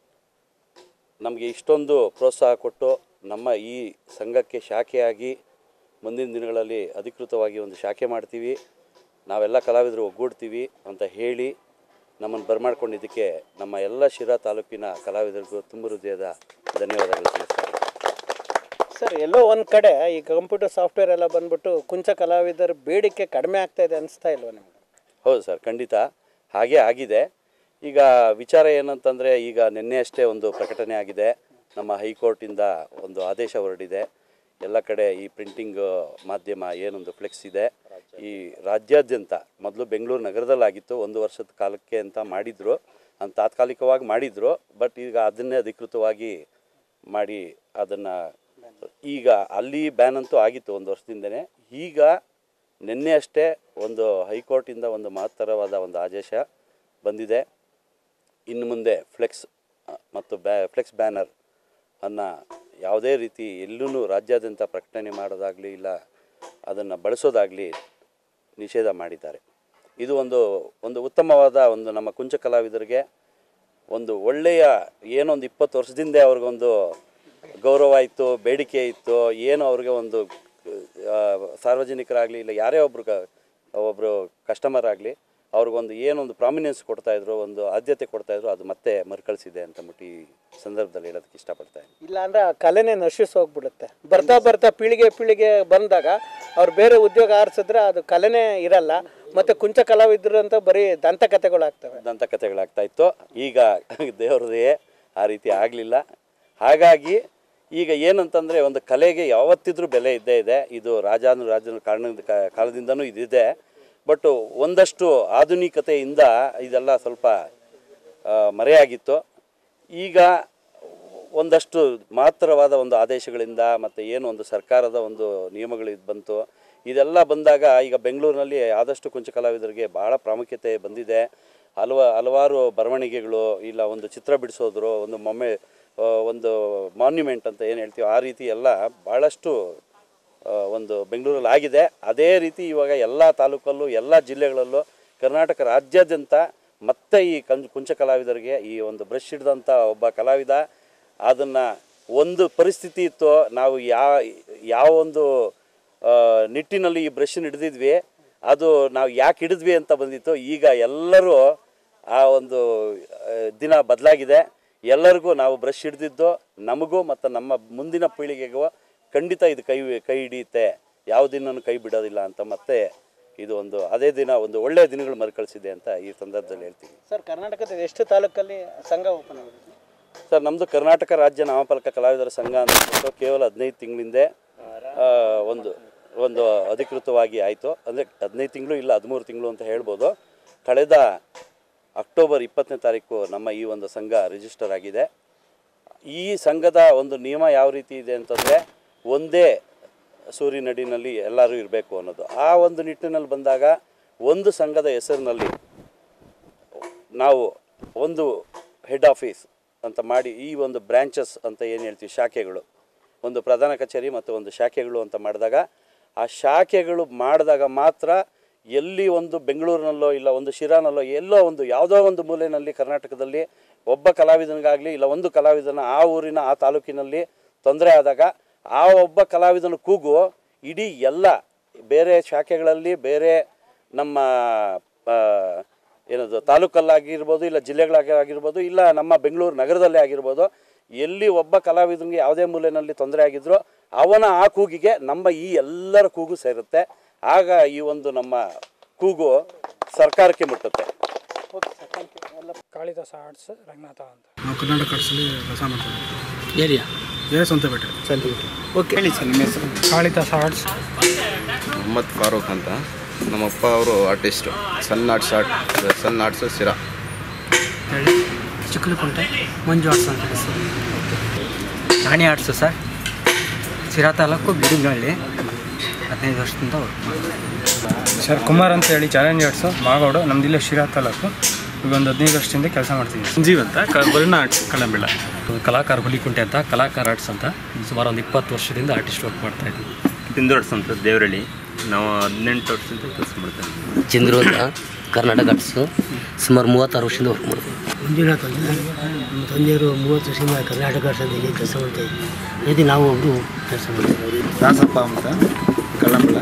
[SPEAKER 8] ನಮಗೆ ಇಷ್ಟೊಂದು ಪ್ರೋತ್ಸಾಹ ಕೊಟ್ಟು ನಮ್ಮ ಈ ಸಂಘಕ್ಕೆ ಶಾಖೆಯಾಗಿ ಮುಂದಿನ ದಿನಗಳಲ್ಲಿ ಅಧಿಕೃತವಾಗಿ ಒಂದು ಶಾಖೆ ಮಾಡ್ತೀವಿ ನಾವೆಲ್ಲ ಕಲಾವಿದರು ಒಗ್ಗೂಡ್ತೀವಿ ಅಂತ ಹೇಳಿ ನಮ್ಮನ್ನು ಬರಮಾಡ್ಕೊಂಡಿದ್ದಕ್ಕೆ ನಮ್ಮ ಎಲ್ಲ ಶಿರಾ ತಾಲೂಕಿನ ಕಲಾವಿದರಿಗೂ ತುಂಬ ಹೃದಯದ ಧನ್ಯವಾದಗಳು ತಿಳಿಸ್ತಾರೆ
[SPEAKER 3] ಸರ್ ಎಲ್ಲೋ ಒಂದು ಕಡೆ ಈ ಕಂಪ್ಯೂಟರ್ ಸಾಫ್ಟ್ವೇರ್ ಎಲ್ಲ ಬಂದ್ಬಿಟ್ಟು ಕುಂಚ ಕಲಾವಿದರ ಬೇಡಿಕೆ ಕಡಿಮೆ ಆಗ್ತಾ ಇದೆ ಅನಿಸ್ತಾ ಇಲ್ವಾ ನಿಮ್ಗೆ
[SPEAKER 8] ಹೌದು ಸರ್ ಖಂಡಿತ ಹಾಗೇ ಆಗಿದೆ ಈಗ ವಿಚಾರ ಏನಂತಂದರೆ ಈಗ ನಿನ್ನೆ ಅಷ್ಟೇ ಒಂದು ಪ್ರಕಟಣೆ ಆಗಿದೆ ನಮ್ಮ ಹೈಕೋರ್ಟಿಂದ ಒಂದು ಆದೇಶ ಹೊರಡಿದೆ ಎಲ್ಲ ಕಡೆ ಈ ಪ್ರಿಂಟಿಂಗ್ ಮಾಧ್ಯಮ ಏನೊಂದು ಫ್ಲೆಕ್ಸ್ ಇದೆ ಈ ರಾಜ್ಯಾದ್ಯಂತ ಮೊದಲು ಬೆಂಗಳೂರು ನಗರದಲ್ಲಾಗಿತ್ತು ಒಂದು ವರ್ಷದ ಕಾಲಕ್ಕೆ ಅಂತ ಮಾಡಿದರು ಅಂತ ತಾತ್ಕಾಲಿಕವಾಗಿ ಮಾಡಿದರು ಬಟ್ ಈಗ ಅದನ್ನೇ ಅಧಿಕೃತವಾಗಿ ಮಾಡಿ ಅದನ್ನು ಈಗ ಅಲ್ಲಿ ಬ್ಯಾನ್ ಅಂತೂ ಆಗಿತ್ತು ಒಂದು ವರ್ಷದಿಂದನೇ ಈಗ ನಿನ್ನೆ ಅಷ್ಟೇ ಒಂದು ಹೈಕೋರ್ಟಿಂದ ಒಂದು ಮಹತ್ತರವಾದ ಒಂದು ಆದೇಶ ಬಂದಿದೆ ಇನ್ನು ಮುಂದೆ ಫ್ಲೆಕ್ಸ್ ಅ, ಮತ್ತು ಬ್ಯಾ ಫ್ಲೆಕ್ಸ್ ಬ್ಯಾನರ್ ಅನ್ನು ಯಾವುದೇ ರೀತಿ ಎಲ್ಲೂ ರಾಜ್ಯಾದ್ಯಂತ ಪ್ರಕಟಣೆ ಮಾಡೋದಾಗಲಿ ಇಲ್ಲ ಅದನ್ನು ಬಳಸೋದಾಗಲಿ ನಿಷೇಧ ಮಾಡಿದ್ದಾರೆ ಇದು ಒಂದು ಒಂದು ಉತ್ತಮವಾದ ಒಂದು ನಮ್ಮ ಕುಂಚ ಕಲಾವಿದರಿಗೆ ಒಂದು ಒಳ್ಳೆಯ ಏನೊಂದು ಇಪ್ಪತ್ತು ವರ್ಷದಿಂದ ಅವ್ರಿಗೊಂದು ಗೌರವ ಇತ್ತು ಬೇಡಿಕೆ ಇತ್ತು ಏನು ಅವ್ರಿಗೆ ಒಂದು ಆ, ಸಾರ್ವಜನಿಕರಾಗಲಿ ಇಲ್ಲ ಯಾರೇ ಒಬ್ಬರು ಕ ಒಬ್ಬರು ಕಸ್ಟಮರ್ ಆಗಲಿ ಅವ್ರಿಗೊಂದು ಏನೊಂದು ಪ್ರಾಮಿನೆನ್ಸ್ ಕೊಡ್ತಾಯಿದ್ರು ಒಂದು ಆದ್ಯತೆ ಕೊಡ್ತಾಯಿದ್ರು ಅದು ಮತ್ತೆ ಮರುಕಳಿಸಿದೆ ಅಂತ ಮುಟ್ಟಿ ಈ ಸಂದರ್ಭದಲ್ಲಿ ಹೇಳೋದಕ್ಕೆ ಇಷ್ಟಪಡ್ತಾ ಇದ್ದೀನಿ
[SPEAKER 3] ಇಲ್ಲ ಅಂದ್ರೆ ಆ ಕಲೆನೇ ನಶಿಸಿ ಹೋಗ್ಬಿಡುತ್ತೆ ಬರ್ತಾ ಬರ್ತಾ ಪೀಳಿಗೆ ಪೀಳಿಗೆ ಬಂದಾಗ ಅವ್ರು ಬೇರೆ ಉದ್ಯೋಗ ಆರಿಸಿದ್ರೆ ಅದು ಕಲೆನೇ ಇರಲ್ಲ ಮತ್ತೆ ಕುಂಚ ಕಲಾವಿದರು ಅಂತ ಬರೀ ದಂತಕಥೆಗಳಾಗ್ತವೆ
[SPEAKER 8] ದಂತಕಥೆಗಳಾಗ್ತಾ ಇತ್ತು ಈಗ ದೇವ್ರದೇ ಆ ರೀತಿ ಆಗಲಿಲ್ಲ ಹಾಗಾಗಿ ಈಗ ಏನಂತಂದರೆ ಒಂದು ಕಲೆಗೆ ಯಾವತ್ತಿದ್ರೂ ಬೆಲೆ ಇದ್ದೇ ಇದೆ ಇದು ರಾಜಾನು ರಾಜನ ಕಾರಣದ ಕಾ- ಕಾಲದಿಂದನೂ ಇದಿದೆ ಬಟ್ ಒಂದಷ್ಟು ಆಧುನಿಕತೆಯಿಂದ ಇದೆಲ್ಲ ಸ್ವಲ್ಪ ಆ, ಮರೆಯಾಗಿತ್ತು ಈಗ ಒಂದಷ್ಟು ಮಾತ್ರವಾದ ಒಂದು ಆದೇಶಗಳಿಂದ ಮತ್ತು ಏನು ಒಂದು ಸರ್ಕಾರದ ಒಂದು ನಿಯಮಗಳು ಇದ್ ಬಂತು ಇದೆಲ್ಲ ಬಂದಾಗ ಈಗ ಬೆಂಗಳೂರಿನಲ್ಲಿ ಆದಷ್ಟು ಕುಂಚ ಕಲಾವಿದರಿಗೆ ಭಾಳ ಪ್ರಾಮುಖ್ಯತೆ ಬಂದಿದೆ ಹಲವ ಹಲವಾರು ಬರವಣಿಗೆಗಳು ಇಲ್ಲ ಒಂದು ಚಿತ್ರ ಬಿಡಿಸೋದ್ರು ಒಂದು ಮೊಮ್ಮೆ ಆ, ಒಂದು ಮಾನ್ಯುಮೆಂಟ್ ಅಂತ ಏನು ಹೇಳ್ತೀವಿ ಆ ರೀತಿ ಎಲ್ಲ ಭಾಳಷ್ಟು ಆ, ಒಂದು ಬೆಂಗಳೂರಲ್ಲಿ ಆಗಿದೆ ಅದೇ ರೀತಿ ಇವಾಗ ಎಲ್ಲ ತಾಲೂಕಲ್ಲೂ ಎಲ್ಲ ಜಿಲ್ಲೆಗಳಲ್ಲೂ ಕರ್ನಾಟಕ ರಾಜ್ಯಾದ್ಯಂತ ಮತ್ತೆ ಈ ಕಂ ಕುಂಚ ಕಲಾವಿದರಿಗೆ ಈ ಒಂದು ಬ್ರಷ್ ಹಿಡಿದಂಥ ಒಬ್ಬ ಕಲಾವಿದ ಅದನ್ನು ಒಂದು ಪರಿಸ್ಥಿತಿ ಇತ್ತು ನಾವು ಯಾವ ಯಾವ ಒಂದು ಆ, ನಿಟ್ಟಿನಲ್ಲಿ ಈ ಬ್ರಷ್ ಹಿಡಿದಿದ್ವಿ ಅದು ನಾವು ಯಾಕೆ ಹಿಡಿದ್ವಿ ಅಂತ ಬಂದಿತ್ತು ಈಗ ಎಲ್ಲರೂ ಆ ಒಂದು ಆ, ದಿನ ಬದಲಾಗಿದೆ ಎಲ್ಲರಿಗೂ ನಾವು ಬ್ರಷ್ ಹಿಡಿದಿದ್ದು ನಮಗೂ ಮತ್ತು ನಮ್ಮ ಮುಂದಿನ ಪೀಳಿಗೆಗೂ ಖಂಡಿತ ಇದು ಕೈ ಕೈ ಹಿಡಿಯುತ್ತೆ ಯಾವ ದಿನನೂ ಕೈ ಬಿಡೋದಿಲ್ಲ ಅಂತ ಮತ್ತೆ ಇದು ಒಂದು ಅದೇ ದಿನ ಒಂದು ಒಳ್ಳೆಯ ದಿನಗಳು ಮರುಕಳಿಸಿದೆ ಅಂತ ಈ ಸಂದರ್ಭದಲ್ಲಿ ಹೇಳ್ತೀನಿ
[SPEAKER 3] ಸರ್ ಕರ್ನಾಟಕದ ಎಷ್ಟು ತಾಲೂಕಲ್ಲಿ ಸಂಘ ಓಪನ್ ಆಗಿದೆ
[SPEAKER 8] ಸರ್ ನಮ್ಮದು ಕರ್ನಾಟಕ ರಾಜ್ಯ ನಾಮಫಲಕ ಕಲಾವಿದರ ಸಂಘ ಅಂತ ಕೇವಲ ಹದಿನೈದು ತಿಂಗಳಿಂದೆ ಆ, ಒಂದು ಒಂದು ಅಧಿಕೃತವಾಗಿ ಆಯಿತು ಅಂದರೆ ಹದಿನೈದು ತಿಂಗಳು ಇಲ್ಲ ಹದಿಮೂರು ತಿಂಗಳು ಅಂತ ಹೇಳ್ಬೋದು ಕಳೆದ ಅಕ್ಟೋಬರ್ ಇಪ್ಪತ್ತನೇ ತಾರೀಕು ನಮ್ಮ ಈ ಒಂದು ಸಂಘ ರಿಜಿಸ್ಟರ್ ಆಗಿದೆ ಈ ಸಂಘದ ಒಂದು ನಿಯಮ ಯಾವ ರೀತಿ ಇದೆ ಅಂತಂದರೆ ಒಂದೇ ಸೂರಿನಡಿನಲ್ಲಿ ಎಲ್ಲರೂ ಇರಬೇಕು ಅನ್ನೋದು ಆ ಒಂದು ನಿಟ್ಟಿನಲ್ಲಿ ಬಂದಾಗ ಒಂದು ಸಂಘದ ಹೆಸರಿನಲ್ಲಿ ನಾವು ಒಂದು ಹೆಡ್ ಆಫೀಸ್ ಅಂತ ಮಾಡಿ ಈ ಒಂದು ಬ್ರ್ಯಾಂಚಸ್ ಅಂತ ಏನು ಹೇಳ್ತೀವಿ ಶಾಖೆಗಳು ಒಂದು ಪ್ರಧಾನ ಕಚೇರಿ ಮತ್ತು ಒಂದು ಶಾಖೆಗಳು ಅಂತ ಮಾಡಿದಾಗ ಆ ಶಾಖೆಗಳು ಮಾಡಿದಾಗ ಮಾತ್ರ ಎಲ್ಲಿ ಒಂದು ಬೆಂಗಳೂರಿನಲ್ಲೋ ಇಲ್ಲ ಒಂದು ಶಿರಾನಲ್ಲೋ ಎಲ್ಲೋ ಒಂದು ಯಾವುದೋ ಒಂದು ಮೂಲೆಯಲ್ಲಿ ಕರ್ನಾಟಕದಲ್ಲಿ ಒಬ್ಬ ಕಲಾವಿದನಿಗಾಗಲಿ ಇಲ್ಲ ಒಂದು ಕಲಾವಿದನ ಆ ಊರಿನ ಆ ತಾಲೂಕಿನಲ್ಲಿ ತೊಂದರೆ ಆದಾಗ ಆ ಒಬ್ಬ ಕಲಾವಿದನ ಕೂಗು ಇಡೀ ಎಲ್ಲ ಬೇರೆ ಶಾಖೆಗಳಲ್ಲಿ ಬೇರೆ ನಮ್ಮ ಆ, ಏನದು ತಾಲೂಕಲ್ಲಾಗಿರ್ಬೋದು ಇಲ್ಲ ಜಿಲ್ಲೆಗಳಾಗಿ ಆಗಿರ್ಬೋದು ಇಲ್ಲ ನಮ್ಮ ಬೆಂಗಳೂರು ನಗರದಲ್ಲೇ ಆಗಿರ್ಬೋದು ಎಲ್ಲಿ ಒಬ್ಬ ಕಲಾವಿದನಿಗೆ ಯಾವುದೇ ಮೂಲೆಯಲ್ಲಿ ತೊಂದರೆ ಆಗಿದ್ರೋ ಅವನ ಆ ಕೂಗಿಗೆ ನಮ್ಮ ಈ ಎಲ್ಲರ ಕೂಗು ಸೇರುತ್ತೆ ಆಗ ಈ ಒಂದು ನಮ್ಮ ಕೂಗು ಸರ್ಕಾರಕ್ಕೆ ಮುಟ್ಟುತ್ತೆ
[SPEAKER 4] ಕಾಳಿದಾಸ ಆರ್ಟ್ಸ್ ರಂಗನಾಥ ಅಂತ
[SPEAKER 9] ನಾವು ಕರ್ನಾಟಕ ಆರ್ಟ್ಸಲ್ಲಿ ಕೆಲಸ ಮಾಡ್ತೀವಿ
[SPEAKER 4] ಏರಿಯಾ
[SPEAKER 9] ಏ ಸ್ವಂತಪೇಟೆ
[SPEAKER 3] ಓಕೆ ಹೇಳಿ ಸರ್ ನಿಮ್ಮ ಹೆಸರು
[SPEAKER 4] ಕಾಳಿದಾಸ ಆರ್ಟ್ಸ್
[SPEAKER 10] ಮೊಹಮ್ಮದ್ ಫಾರೂಕ್ ಅಂತ ನಮ್ಮಪ್ಪ ಅವರು artist sun arts art sun arts Sira
[SPEAKER 11] ಹೇಳಿ ಚಿಕ್ಕಲಕುಂಟೆ ಮಂಜು ಆರ್ಟ್ಸ್ ಅಂತ ಹೆಸರು ರಾಣಿ ಆರ್ಟ್ಸು ಸರ್ ಸಿರಾ ತಾಲೂಕು ಬಿಡುಗನಹಳ್ಳಿ ಹದಿನೈದು ವರ್ಷದಿಂದ ವರ್ಕ್ ಮಾಡ್ತೀನಿ
[SPEAKER 9] ಸರ್ ಕುಮಾರ್ ಅಂತ ಹೇಳಿ ಚಾಲೆಂಜ್ ಆರ್ಟ್ಸು ಮಾಗೋಡು ನಮ್ದಿಲ್ಲ ಶಿರಾ ತಾಲೂಕು ಈಗ ಒಂದು ಹದಿನೈದು ವರ್ಷದಿಂದ ಕೆಲಸ ಮಾಡ್ತೀನಿ ಸಂಜೀವ್ ಅಂತ ಕ ಬರ್ಣ ಆರ್ಟ್ಸ್ ಕಳ್ಳಂಬೆಳ
[SPEAKER 11] ಕಲಾಕಾರ ಹುಲಿಕುಂಟೆ ಅಂತ ಕಲಾಕಾರ ಆರ್ಟ್ಸ್ ಅಂತ ಸುಮಾರು ಒಂದು ಇಪ್ಪತ್ತು ವರ್ಷದಿಂದ ಆರ್ಟಿಸ್ಟ್ ವರ್ಕ್ ಮಾಡ್ತಾ ಇದ್ದೀನಿ
[SPEAKER 12] ಬಿಂದು ಆರ್ಟ್ಸ್ ಅಂತ ದೇವರಳ್ಳಿ ನಾವು ಹದಿನೆಂಟು ವರ್ಷದಿಂದ ಕೆಲಸ ಮಾಡ್ತಾ ಇದ್ದೀವಿ
[SPEAKER 7] ಚಂದ್ರು ಅಂತ ಕರ್ನಾಟಕ ಆರ್ಟ್ಸು ಸುಮಾರು ಮೂವತ್ತಾರು ವರ್ಷದಿಂದ ವರ್ಕ್ ಮಾಡ್ತೀವಿ
[SPEAKER 13] ಮಂಜುನಾಥ್ ಅಂತ ನಮ್ಮ ತಂದೆಯವರು ಮೂವತ್ತು ವರ್ಷದಿಂದ ಕರ್ನಾಟಕ ಸಂಸ್ಥೆಗೆ ಕೆಲಸ ಮಾಡ್ತಾ ಇದ್ವಿ ಅದೇ ನಾವು ಒಬ್ಬರು ಕೆಲಸ ಮಾಡ್ತೀವಿ
[SPEAKER 9] ದಾಸಪ್ಪ ಅಂತ ಕಳ್ಳಂಬೆಳ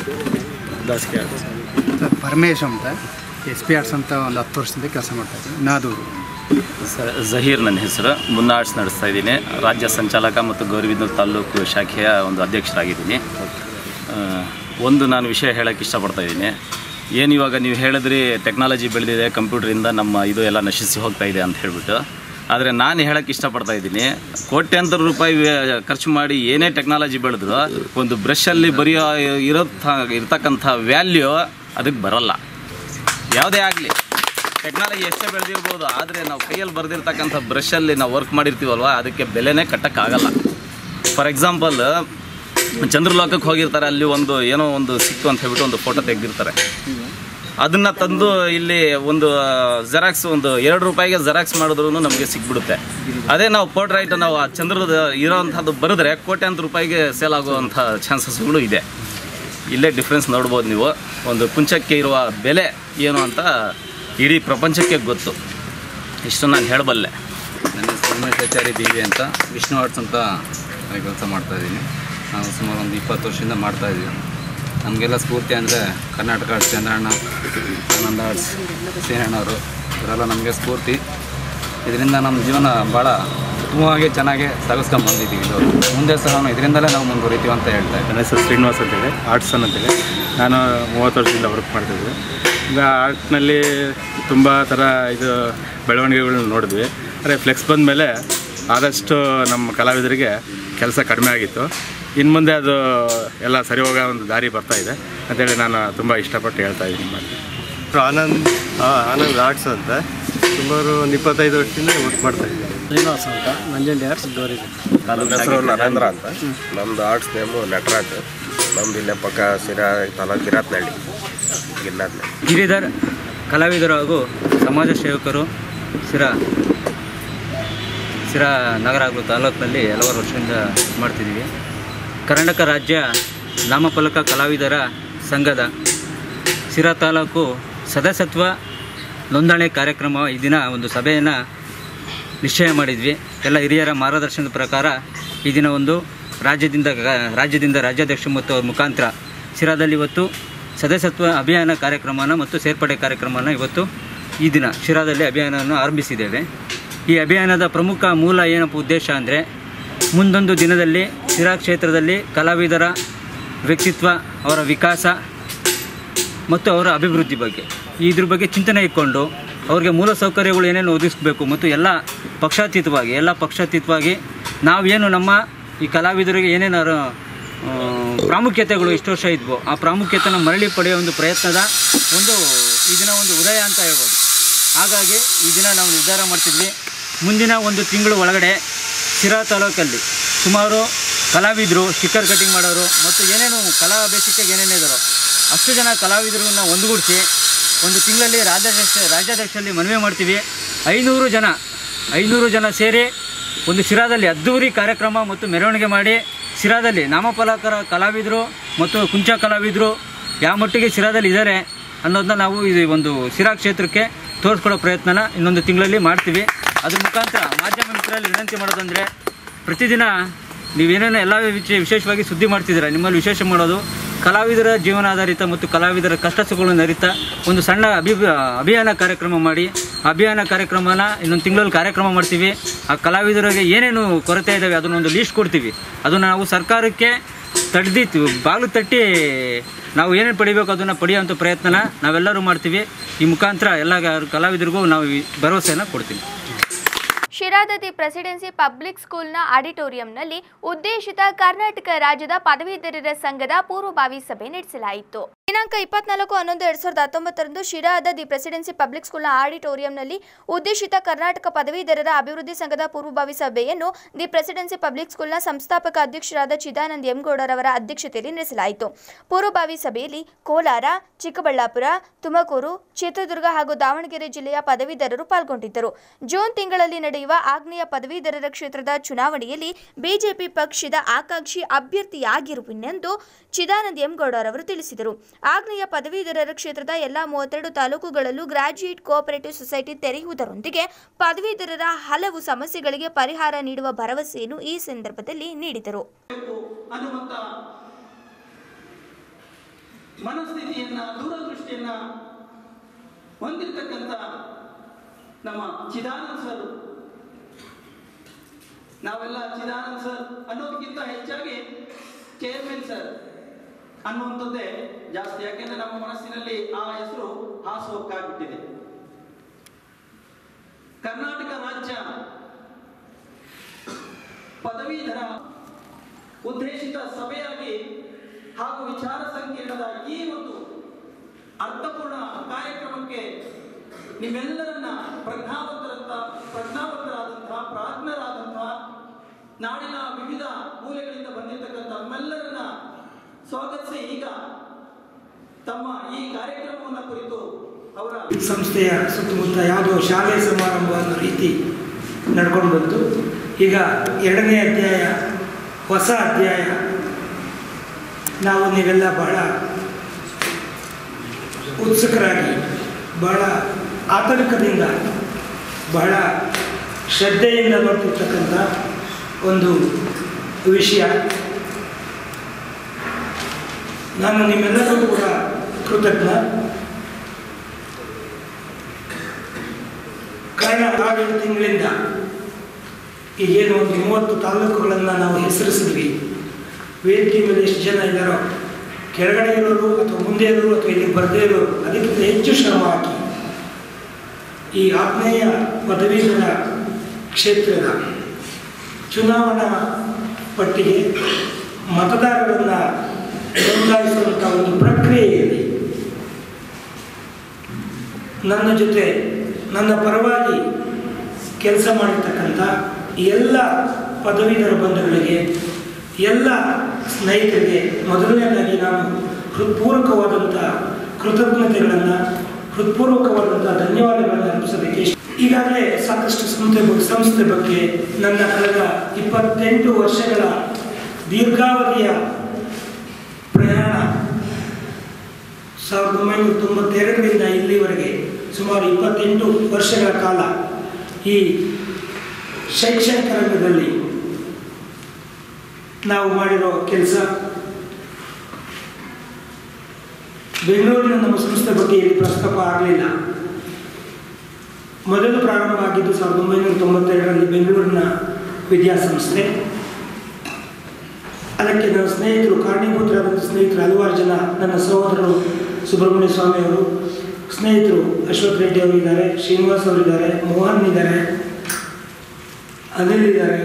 [SPEAKER 9] ದಾಸಕಿ ಆರ್ಟ್ಸ್ ಸರ್ ಪರಮೇಶ್ ಅಂತ ಎಸ್ ಪಿ ಆರ್ಟ್ಸ್ ಅಂತ ಒಂದು ಹತ್ತು ವರ್ಷದಿಂದ ಕೆಲಸ ಮಾಡ್ತಾ ಇದ್ದೀನಿ ನಾದೂರು
[SPEAKER 12] ಸರ್ ಜಹೀರ್ ನನ್ನ ಹೆಸರು ಮುನ್ನ ಆರ್ಟ್ಸ್ ನಡೆಸ್ತಾ ಇದ್ದೀನಿ ರಾಜ್ಯ ಸಂಚಾಲಕ ಮತ್ತು ಗೌರಿಬಿದನೂರು ತಾಲೂಕು ಶಾಖೆಯ ಒಂದು ಅಧ್ಯಕ್ಷರಾಗಿದ್ದೀನಿ ಆ, ಒಂದು ನಾನು ವಿಷಯ ಹೇಳೋಕ್ಕೆ ಇಷ್ಟಪಡ್ತಾ ಇದ್ದೀನಿ ಏನು ಇವಾಗ ನೀವು ಹೇಳಿದ್ರಿ ಟೆಕ್ನಾಲಜಿ ಬೆಳೆದಿದೆ ಕಂಪ್ಯೂಟರಿಂದ ನಮ್ಮ ಇದು ಎಲ್ಲ ನಶಿಸಿ ಹೋಗ್ತಾ ಇದೆ ಅಂತ ಹೇಳ್ಬಿಟ್ಟು ಆದರೆ ನಾನು ಹೇಳೋಕ್ಕೆ ಇಷ್ಟಪಡ್ತಾ ಇದ್ದೀನಿ ಕೋಟ್ಯಾಂತರ ರೂಪಾಯಿ ವ್ಯ- ಖರ್ಚು ಮಾಡಿ ಏನೇ ಟೆಕ್ನಾಲಜಿ ಬೆಳೆದ್ರು ಒಂದು ಬ್ರಷಲ್ಲಿ ಬರೆಯೋ ಇರೋ ಇರ್ತಕ್ಕಂಥ ವ್ಯಾಲ್ಯೂ ಅದಕ್ಕೆ ಬರೋಲ್ಲ ಯಾವುದೇ ಆಗಲಿ ಟೆಕ್ನಾಲಜಿ ಎಷ್ಟೇ ಬೆಳೆದಿರ್ಬೋದು ಆದರೆ ನಾವು ಕೈಯಲ್ಲಿ ಬರೆದಿರ್ತಕ್ಕಂಥ ಬ್ರಷಲ್ಲಿ ನಾವು ವರ್ಕ್ ಮಾಡಿರ್ತೀವಲ್ವ ಅದಕ್ಕೆ ಬೆಲೆನೇ ಕಟ್ಟೋಕ್ಕಾಗಲ್ಲ ಫಾರ್ ಎಕ್ಸಾಂಪಲ್ ಚಂದ್ರಲೋಕಕ್ಕೆ ಹೋಗಿರ್ತಾರೆ ಅಲ್ಲಿ ಒಂದು ಏನೋ ಒಂದು ಸಿಕ್ತು ಅಂತ ಹೇಳ್ಬಿಟ್ಟು ಒಂದು ಫೋಟೋ ತೆಗೆದಿರ್ತಾರೆ ಅದನ್ನು ತಂದು ಇಲ್ಲಿ ಒಂದು ಜೆರಾಕ್ಸ್ ಒಂದು ಎರಡು ರೂಪಾಯಿಗೆ ಜೆರಾಕ್ಸ್ ಮಾಡಿದ್ರು ನಮಗೆ ಸಿಕ್ಬಿಡುತ್ತೆ ಅದೇ ನಾವು ಪೋರ್ಟ್ರೈಟ್ ನಾವು ಆ ಚಂದ್ರದ ಇರೋವಂಥದ್ದು ಬರೆದ್ರೆ ಕೋಟ್ಯಾಂತರ ರೂಪಾಯಿಗೆ ಸೇಲ್ ಆಗುವಂಥ ಚಾನ್ಸಸ್ಗಳು ಇದೆ ಇಲ್ಲೇ ಡಿಫ್ರೆನ್ಸ್ ನೋಡ್ಬೋದು ನೀವು ಒಂದು ಕುಂಚಕ್ಕೆ ಇರುವ ಬೆಲೆ ಏನು ಅಂತ ಇಡೀ ಪ್ರಪಂಚಕ್ಕೆ ಗೊತ್ತು ಇಷ್ಟು ನಾನು ಹೇಳಬಲ್ಲೆ
[SPEAKER 10] ನನ್ನ ಹೆಸರು ಉಮೇಶಾಚಾರಿ ಬಿ ವಿ ಅಂತ ವಿಷ್ಣು ಆರ್ಟ್ಸ್ ಅಂತ ಕೆಲಸ ಮಾಡ್ತಾ ಇದ್ದೀನಿ
[SPEAKER 14] ನಾವು ಸುಮಾರು ಒಂದು ಇಪ್ಪತ್ತು ವರ್ಷದಿಂದ ಮಾಡ್ತಾಯಿದ್ವಿ ನಮಗೆಲ್ಲ ಸ್ಫೂರ್ತಿ ಅಂದರೆ ಕರ್ನಾಟಕ ಆರ್ಟ್ಸ್ ಚಂದ್ರಣ್ಣ ಆನಂದ ಆರ್ಟ್ಸ್ ಸೇನಣ್ಣವರು ಇವರೆಲ್ಲ ನಮಗೆ ಸ್ಫೂರ್ತಿ ಇದರಿಂದ ನಮ್ಮ ಜೀವನ ಭಾಳ ಉತ್ತಮವಾಗಿ ಚೆನ್ನಾಗಿ ಸಾಗಿಸ್ಕೊಂಡು ಬಂದಿದ್ದೀವಿ ಇದು ಮುಂದೆ ಸಹ ನಾವು ಇದರಿಂದಲೇ ನಾವು ಮುಂದುವರಿತೀವಿ ಅಂತ ಹೇಳ್ತಾ ಇದ್ದೀನಿ
[SPEAKER 15] ನನ್ನ ಹೆಸರು ಶ್ರೀನಿವಾಸ್ ಅಂತೇಳಿ ಆರ್ಟ್ಸ್ ಅಂತೇಳಿ ನಾನು ಮೂವತ್ತು ವರ್ಷದಿಂದ ವರ್ಕ್ ಮಾಡ್ತಿದ್ದೆ ಈಗ ಆರ್ಟ್ನಲ್ಲಿ ತುಂಬ ಥರ ಇದು ಬೆಳವಣಿಗೆಗಳನ್ನ ನೋಡಿದ್ವಿ ಆದರೆ ಫ್ಲೆಕ್ಸ್ ಬಂದ ಮೇಲೆ ಆದಷ್ಟು ನಮ್ಮ ಕಲಾವಿದರಿಗೆ ಕೆಲಸ ಕಡಿಮೆ ಆಗಿತ್ತು ಇನ್ನು ಮುಂದೆ ಅದು ಎಲ್ಲ ಸರಿ ಹೋಗೋ ಒಂದು ದಾರಿ ಬರ್ತಾ ಇದೆ ಅಂತೇಳಿ ನಾನು ತುಂಬ ಇಷ್ಟಪಟ್ಟು ಹೇಳ್ತಾ ಇದ್ದೀನಿ ಮತ್ತೆ
[SPEAKER 16] ಆನಂದ್ ಆ, ಆನಂದ್ ಆರ್ಟ್ಸ್ ಅಂತ ಸುಮಾರು ಒಂದು ಇಪ್ಪತ್ತೈದು ವರ್ಷದಿಂದ ವರ್ಕ್ ಮಾಡ್ತಾ ಇದ್ದೀನಿ
[SPEAKER 4] ಶ್ರೀನಿವಾಸ್ ಅಂತ ನಂಜಂಡಿ ಆರ್ಟ್ಸ್ ಗೌರಿ
[SPEAKER 10] ನನ್ನ ಹೆಸರು ನರೇಂದ್ರ ಅಂತ ನಮ್ಮದು ಆರ್ಟ್ಸ್ ನೇಮು ನಟರಾಜ್ ನಮ್ದು ಇಲ್ಲೇ ಪಕ್ಕ ಸಿರಾ ತಾಲೂಕು ಗಿರಾತ್ನಹಳ್ಳಿ ಗಿನ್ನಾತ್ನಹಳ್ಳಿ
[SPEAKER 17] ಗಿರಿಧರ್ ಕಲಾವಿದರು ಹಾಗೂ ಸಮಾಜ ಸೇವಕರು ಸಿರಾ ಸಿರಾ ನಗರ ಹಾಗೂ ತಾಲೂಕಿನಲ್ಲಿ ಹಲವಾರು ವರ್ಷದಿಂದ ಮಾಡ್ತಿದ್ದೀವಿ ಕರ್ನಾಟಕ ರಾಜ್ಯ ನಾಮಫಲಕ ಕಲಾವಿದರ ಸಂಘದ ಸಿರಾ ತಾಲೂಕು ಸದಸ್ಯತ್ವ ನೋಂದಣಿ ಕಾರ್ಯಕ್ರಮ ಈ ದಿನ ಒಂದು ಸಭೆಯನ್ನು ನಿಶ್ಚಯ ಮಾಡಿದ್ವಿ ಎಲ್ಲ ಹಿರಿಯರ ಮಾರ್ಗದರ್ಶನದ ಪ್ರಕಾರ ಈ ದಿನ ಒಂದು ರಾಜ್ಯದಿಂದ ರಾಜ್ಯದಿಂದ ರಾಜ್ಯಾಧ್ಯಕ್ಷ ಮತ್ತು ಅವ್ರ ಮುಖಾಂತರ ಶಿರಾದಲ್ಲಿ ಇವತ್ತು ಸದಸ್ಯತ್ವ ಅಭಿಯಾನ ಕಾರ್ಯಕ್ರಮನ ಮತ್ತು ಸೇರ್ಪಡೆ ಕಾರ್ಯಕ್ರಮನ ಇವತ್ತು ಈ ದಿನ ಶಿರಾದಲ್ಲಿ ಅಭಿಯಾನವನ್ನು ಆರಂಭಿಸಿದ್ದೇವೆ ಈ ಅಭಿಯಾನದ ಪ್ರಮುಖ ಮೂಲ ಏನಪ್ಪ ಉದ್ದೇಶ ಅಂದರೆ ಮುಂದೊಂದು ದಿನದಲ್ಲಿ ಶಿರಾ ಕ್ಷೇತ್ರದಲ್ಲಿ ಕಲಾವಿದರ ವ್ಯಕ್ತಿತ್ವ ಅವರ ವಿಕಾಸ ಮತ್ತು ಅವರ ಅಭಿವೃದ್ಧಿ ಬಗ್ಗೆ ಇದ್ರ ಬಗ್ಗೆ ಚಿಂತನೆ ಇಟ್ಕೊಂಡು ಅವ್ರಿಗೆ ಮೂಲ ಸೌಕರ್ಯಗಳು ಏನೇನು ಒದಗಿಸ್ಬೇಕು ಮತ್ತು ಎಲ್ಲ ಪಕ್ಷಾತೀತವಾಗಿ ಎಲ್ಲ ಪಕ್ಷಾತೀತವಾಗಿ ನಾವೇನು ನಮ್ಮ ಈ ಕಲಾವಿದರಿಗೆ ಏನೇನು ಅವ್ರ, ಆ, ಪ್ರಾಮುಖ್ಯತೆಗಳು ಎಷ್ಟು ವರ್ಷ ಇದ್ವೋ ಆ ಪ್ರಾಮುಖ್ಯತೆನ ಮರಳಿ ಪಡೆಯೋ ಒಂದು ಪ್ರಯತ್ನದ ಒಂದು ಈ ದಿನ ಒಂದು ಉದಯ ಅಂತ ಹೇಳ್ಬೋದು ಹಾಗಾಗಿ ಈ ದಿನ ನಾವು ನಿರ್ಧಾರ ಮಾಡ್ತಿದ್ವಿ ಮುಂದಿನ ಒಂದು ತಿಂಗಳು ಒಳಗಡೆ ಶಿರಾ ತಾಲೂಕಲ್ಲಿ ಸುಮಾರು ಕಲಾವಿದರು ಸ್ಟಿಕ್ಕರ್ ಕಟಿಂಗ್ ಮಾಡೋರು ಮತ್ತು ಏನೇನು ಕಲಾ ಬೇಸಿಕ್ಕಾಗಿ ಏನೇನು ಇದ್ದಾರೋ ಅಷ್ಟು ಜನ ಕಲಾವಿದರನ್ನ ಒಂದುಗೂಡಿಸಿ ಒಂದು ತಿಂಗಳಲ್ಲಿ ರಾಜ್ಯಾಧ್ಯಕ್ಷ ರಾಜ್ಯಾಧ್ಯಕ್ಷರಲ್ಲಿ ಮನವಿ ಮಾಡ್ತೀವಿ ಐನೂರು ಜನ ಐನೂರು ಜನ ಸೇರಿ ಒಂದು ಶಿರಾದಲ್ಲಿ ಅದ್ದೂರಿ ಕಾರ್ಯಕ್ರಮ ಮತ್ತು ಮೆರವಣಿಗೆ ಮಾಡಿ ಶಿರಾದಲ್ಲಿ ನಾಮಫಲಕರ ಕಲಾವಿದರು ಮತ್ತು ಕುಂಚ ಕಲಾವಿದರು ಯಾವ ಮಟ್ಟಿಗೆ ಶಿರಾದಲ್ಲಿ ಇದ್ದಾರೆ ಅನ್ನೋದನ್ನ ನಾವು ಇದು ಒಂದು ಶಿರಾ ಕ್ಷೇತ್ರಕ್ಕೆ ತೋರಿಸ್ಕೊಡೋ ಪ್ರಯತ್ನನ ಇನ್ನೊಂದು ತಿಂಗಳಲ್ಲಿ ಮಾಡ್ತೀವಿ ಅದ್ರ ಮುಖಾಂತರ ಮಾಧ್ಯಮ ಮಿತ್ರರಲ್ಲಿ ವಿನಂತಿ ಮಾಡೋದಂದರೆ ಪ್ರತಿದಿನ ನೀವೇನೇನು ಎಲ್ಲ ವಿಚ- ವಿಶೇಷವಾಗಿ ಸುದ್ದಿ ಮಾಡ್ತಿದ್ದೀರಾ ನಿಮ್ಮಲ್ಲಿ ವಿಶೇಷ ಮಾಡೋದು ಕಲಾವಿದರ ಜೀವನಾಧಾರಿತ ಮತ್ತು ಕಲಾವಿದರ ಕಷ್ಟ ಸುಖಗಳನ್ನು ಅರಿತ ಒಂದು ಸಣ್ಣ ಅಭಿ ಅಭಿಯಾನ ಕಾರ್ಯಕ್ರಮ ಮಾಡಿ ಆ ಅಭಿಯಾನ ಕಾರ್ಯಕ್ರಮನ ಇನ್ನೊಂದು ತಿಂಗಳಲ್ಲಿ ಕಾರ್ಯಕ್ರಮ ಮಾಡ್ತೀವಿ ಆ ಕಲಾವಿದರಿಗೆ ಏನೇನು ಕೊರತೆ ಇದ್ದಾವೆ ಅದನ್ನ ಒಂದು ಲೀಸ್ಟ್ ಕೊಡ್ತೀವಿ ಅದನ್ನು ನಾವು ಸರ್ಕಾರಕ್ಕೆ ತಡೆದಿತ್ತು ಬಾಗಿಲು ತಟ್ಟಿ ನಾವು ಏನೇನು ಪಡಿಬೇಕು ಅದನ್ನು ಪಡೆಯುವಂಥ ಪ್ರಯತ್ನನ ನಾವೆಲ್ಲರೂ ಮಾಡ್ತೀವಿ ಈ ಮುಖಾಂತರ ಎಲ್ಲ ಕಲಾವಿದರಿಗೂ ನಾವು ಈ ಭರವಸೆಯನ್ನು ಕೊಡ್ತೀವಿ
[SPEAKER 1] ಶಿರಾದ ದಿ ಪ್ರೆಸಿಡೆನ್ಸಿ ಪಬ್ಲಿಕ್ ಸ್ಕೂಲ್ನ ಆಡಿಟೋರಿಯಂನಲ್ಲಿ ಉದ್ದೇಶಿತ ಕರ್ನಾಟಕ ರಾಜ್ಯದ ಪದವೀಧರರ ಸಂಘದ ಪೂರ್ವಭಾವಿ ಸಭೆ ನಡೆಸಲಾಯಿತು ದಿನಾಂಕ ಇಪ್ಪತ್ನಾಲ್ಕು ಹನ್ನೊಂದು ಎರಡ್ ಸಾವಿರದ ಹತ್ತೊಂಬತ್ತರಂದು ಶಿರಾದ ದಿ ಪ್ರೆಸಿಡೆನ್ಸಿ ಪಬ್ಲಿಕ್ ಸ್ಕೂಲ್ನ ಆಡಿಟೋರಿಯಂನಲ್ಲಿ ಉದ್ದೇಶಿತ ಕರ್ನಾಟಕ ಪದವೀಧರರ ಅಭಿವೃದ್ಧಿ ಸಂಘದ ಪೂರ್ವಭಾವಿ ಸಭೆಯನ್ನು ದಿ ಪ್ರೆಸಿಡೆನ್ಸಿ ಪಬ್ಲಿಕ್ ಸ್ಕೂಲ್ನ ಸಂಸ್ಥಾಪಕ ಅಧ್ಯಕ್ಷರಾದ ಚಿದಾನಂದ್ ಎಂ ಗೌಡರವರ ಅಧ್ಯಕ್ಷತೆಯಲ್ಲಿ ನಡೆಸಲಾಯಿತು ಪೂರ್ವಭಾವಿ ಸಭೆಯಲ್ಲಿ ಕೋಲಾರ ಚಿಕ್ಕಬಳ್ಳಾಪುರ ತುಮಕೂರು ಚಿತ್ರದುರ್ಗ ಹಾಗೂ ದಾವಣಗೆರೆ ಜಿಲ್ಲೆಯ ಪದವೀಧರರು ಪಾಲ್ಗೊಂಡಿದ್ದರು ಜೂನ್ ತಿಂಗಳಲ್ಲಿ ನಡೆಯುವ ಆಗ್ನೇಯ ಪದವೀಧರರ ಕ್ಷೇತ್ರದ ಚುನಾವಣೆಯಲ್ಲಿ ಬಿಜೆಪಿ ಪಕ್ಷದ ಆಕಾಂಕ್ಷಿ ಅಭ್ಯರ್ಥಿಯಾಗಿರುವೆನೆಂದು ಚಿದಾನಂದ್ ಎಂ ಗೌಡರವರು ತಿಳಿಸಿದರು ಆಗ್ನೇಯ ಪದವೀಧರರ ಕ್ಷೇತ್ರದ ಎಲ್ಲಾ ಮೂವತ್ತೆರಡು ತಾಲೂಕುಗಳಲ್ಲೂ ಗ್ರಾಜ್ಯುಯೇಟ್ ಕೋಆಪರೇಟಿವ್ ಸೊಸೈಟಿ ತೆರೆಯುವುದರೊಂದಿಗೆ ಪದವೀಧರರ ಹಲವು ಸಮಸ್ಯೆಗಳಿಗೆ ಪರಿಹಾರ ನೀಡುವ ಭರವಸೆಯನ್ನು ಈ ಸಂದರ್ಭದಲ್ಲಿ ನೀಡಿದರು
[SPEAKER 18] ಅನ್ನುವಂಥ ಮನಸ್ಥಿತಿಯನ್ನ ದೂರದೃಷ್ಟಿಯನ್ನ ಹೊಂದಿರತಕ್ಕಂಥ ನಮ್ಮ ಚಿದಾನಂದ್ ಸರ್ ನಾವೆಲ್ಲ ಚಿದಾನಂದ್ ಸರ್ ಅನ್ನೋದಕ್ಕಿಂತ ಹೆಚ್ಚಾಗಿ ಚೇರ್ಮನ್ ಸರ್ ಅನ್ನುವಂಥದ್ದೇ ಜಾಸ್ತಿ ಯಾಕೆಂದ್ರೆ ನಮ್ಮ ಮನಸ್ಸಿನಲ್ಲಿ ಆ ಹೆಸರು ಹಾಸುಹೊಕ್ಕಾಗ್ಬಿಟ್ಟಿದೆ ಕರ್ನಾಟಕ ರಾಜ್ಯ ಪದವೀಧರ ಉದ್ದೇಶಿತ ಸಭೆಯಾಗಿ ಹಾಗೂ ವಿಚಾರ ಸಂಕಿರಣದ ಈ ಒಂದು ಅರ್ಥಪೂರ್ಣ ಕಾರ್ಯಕ್ರಮಕ್ಕೆ ನಿಮ್ಮೆಲ್ಲರನ್ನ ಪ್ರಜ್ಞಾವಂತರಂತ ಪ್ರಜ್ಞಾವಂತರಾದಂತಹ ಪ್ರಾಜ್ಞರಾದಂತಹ ನಾಡಿನ ವಿವಿಧ ಮೂಲೆಗಳಿಂದ ಬಂದಿರತಕ್ಕಂಥ ನಮ್ಮೆಲ್ಲರನ್ನ ಸ್ವಾಗತಿಸಿ ಈಗ ತಮ್ಮ ಈ ಕಾರ್ಯಕ್ರಮವನ್ನು ಕುರಿತು ಅವರ
[SPEAKER 4] ಸಂಸ್ಥೆಯ ಸುತ್ತಮುತ್ತ ಯಾವುದೋ ಶಾಲೆ ಸಮಾರಂಭ ಅನ್ನೋ ರೀತಿ ನಡ್ಕೊಂಡು ಬಂತು ಈಗ ಎರಡನೇ ಅಧ್ಯಾಯ ಹೊಸ ಅಧ್ಯಾಯ ನಾವು ನೀವೆಲ್ಲ ಬಹಳ ಉತ್ಸುಕರಾಗಿ ಬಹಳ ಆತಂಕದಿಂದ ಬಹಳ ಶ್ರದ್ಧೆಯಿಂದ ನೋಡ್ತಿರ್ತಕ್ಕಂಥ ಒಂದು ವಿಷಯ ನಾನು ನಿಮ್ಮೆಲ್ಲರಿಗೂ ಕೂಡ ಕೃತಜ್ಞ ಕಳೆದ ಆರೇಳು ತಿಂಗಳಿಂದ ಈಗೇನು ಒಂದು ಮೂವತ್ತು ತಾಲೂಕುಗಳನ್ನು ನಾವು ಹೆಸರಿಸಿದ್ವಿ ವೇದಿಕೆ ಮೇಲೆ ಎಷ್ಟು ಜನ ಇದ್ದಾರೋ ಕೆಳಗಡೆ ಇರೋರು ಅಥವಾ ಮುಂದೆ ಇರೋರು ಅಥವಾ ಇಲ್ಲಿ ಬರದೇ ಇರೋರು ಅದಕ್ಕಿಂತ ಹೆಚ್ಚು ಶ್ರಮ ಹಾಕಿ ಈ ಆಗ್ನೇಯ ಪದವೀಧರ ಕ್ಷೇತ್ರದ ಚುನಾವಣಾ ಪಟ್ಟಿಗೆ ಮತದಾರರನ್ನು ನೋಂದಾಯಿಸುವಂಥ ಒಂದು ಪ್ರಕ್ರಿಯೆಯಲ್ಲಿ ನನ್ನ ಜೊತೆ ನನ್ನ ಪರವಾಗಿ ಕೆಲಸ ಮಾಡಿರ್ತಕ್ಕಂಥ ಎಲ್ಲ ಪದವೀಧರ ಬಂಧುಗಳಿಗೆ ಎಲ್ಲ ಸ್ನೇಹಿತರಿಗೆ ಮೊದಲನೇದಾಗಿ ನಾನು ಹೃತ್ಪೂರ್ವಕವಾದಂಥ ಕೃತಜ್ಞತೆಗಳನ್ನು ಹೃತ್ಪೂರ್ವಕವಾದಂಥ ಧನ್ಯವಾದಗಳನ್ನು ಅರ್ಪಿಸಬೇಕು ಈಗಾಗಲೇ ಸಾಕಷ್ಟು ಸಂಸ್ಥೆ ಬಗ್- ಸಂಸ್ಥೆ ಬಗ್ಗೆ ನನ್ನ ಕಳೆದ ಇಪ್ಪತ್ತೆಂಟು ವರ್ಷಗಳ ದೀರ್ಘಾವಧಿಯ ಪ್ರಯಾಣ ಸಾವಿರದ ಒಂಬೈನೂರ ತೊಂಬತ್ತೆರಡರಿಂದ ಇಲ್ಲಿವರೆಗೆ ಸುಮಾರು ಇಪ್ಪತ್ತೆಂಟು ವರ್ಷಗಳ ಕಾಲ ಈ ಶೈಕ್ಷಣಿಕ ರಂಗದಲ್ಲಿ ನಾವು ಮಾಡಿರೋ ಕೆಲಸ ಬೆಂಗಳೂರಿನ ನಮ್ಮ ಸಂಸ್ಥೆ ಬಗ್ಗೆ ಇಲ್ಲಿ ಪ್ರಸ್ತಾಪ ಆಗಲಿಲ್ಲ ಮೊದಲು ಪ್ರಾರಂಭ ಆಗಿದ್ದು ಸಾವಿರದ ಒಂಬೈನೂರ ತೊಂಬತ್ತೆರಡರಲ್ಲಿ ಬೆಂಗಳೂರಿನ ವಿದ್ಯಾಸಂಸ್ಥೆ ಅದಕ್ಕೆ ನನ್ನ ಸ್ನೇಹಿತರು ಕಾರಣೀಭೂತರಾದಂಥ ಸ್ನೇಹಿತರು ಹಲವಾರು ಜನ ನನ್ನ ಸಹೋದರರು ಸುಬ್ರಹ್ಮಣ್ಯ ಸ್ವಾಮಿ ಅವರು ಸ್ನೇಹಿತರು ಅಶ್ವಥ್ ರೆಡ್ಡಿ ಅವರು ಇದ್ದಾರೆ ಶ್ರೀನಿವಾಸ್ ಅವರು ಇದ್ದಾರೆ ಮೋಹನ್ ಇದ್ದಾರೆ ಅನಿಲ್ ಇದ್ದಾರೆ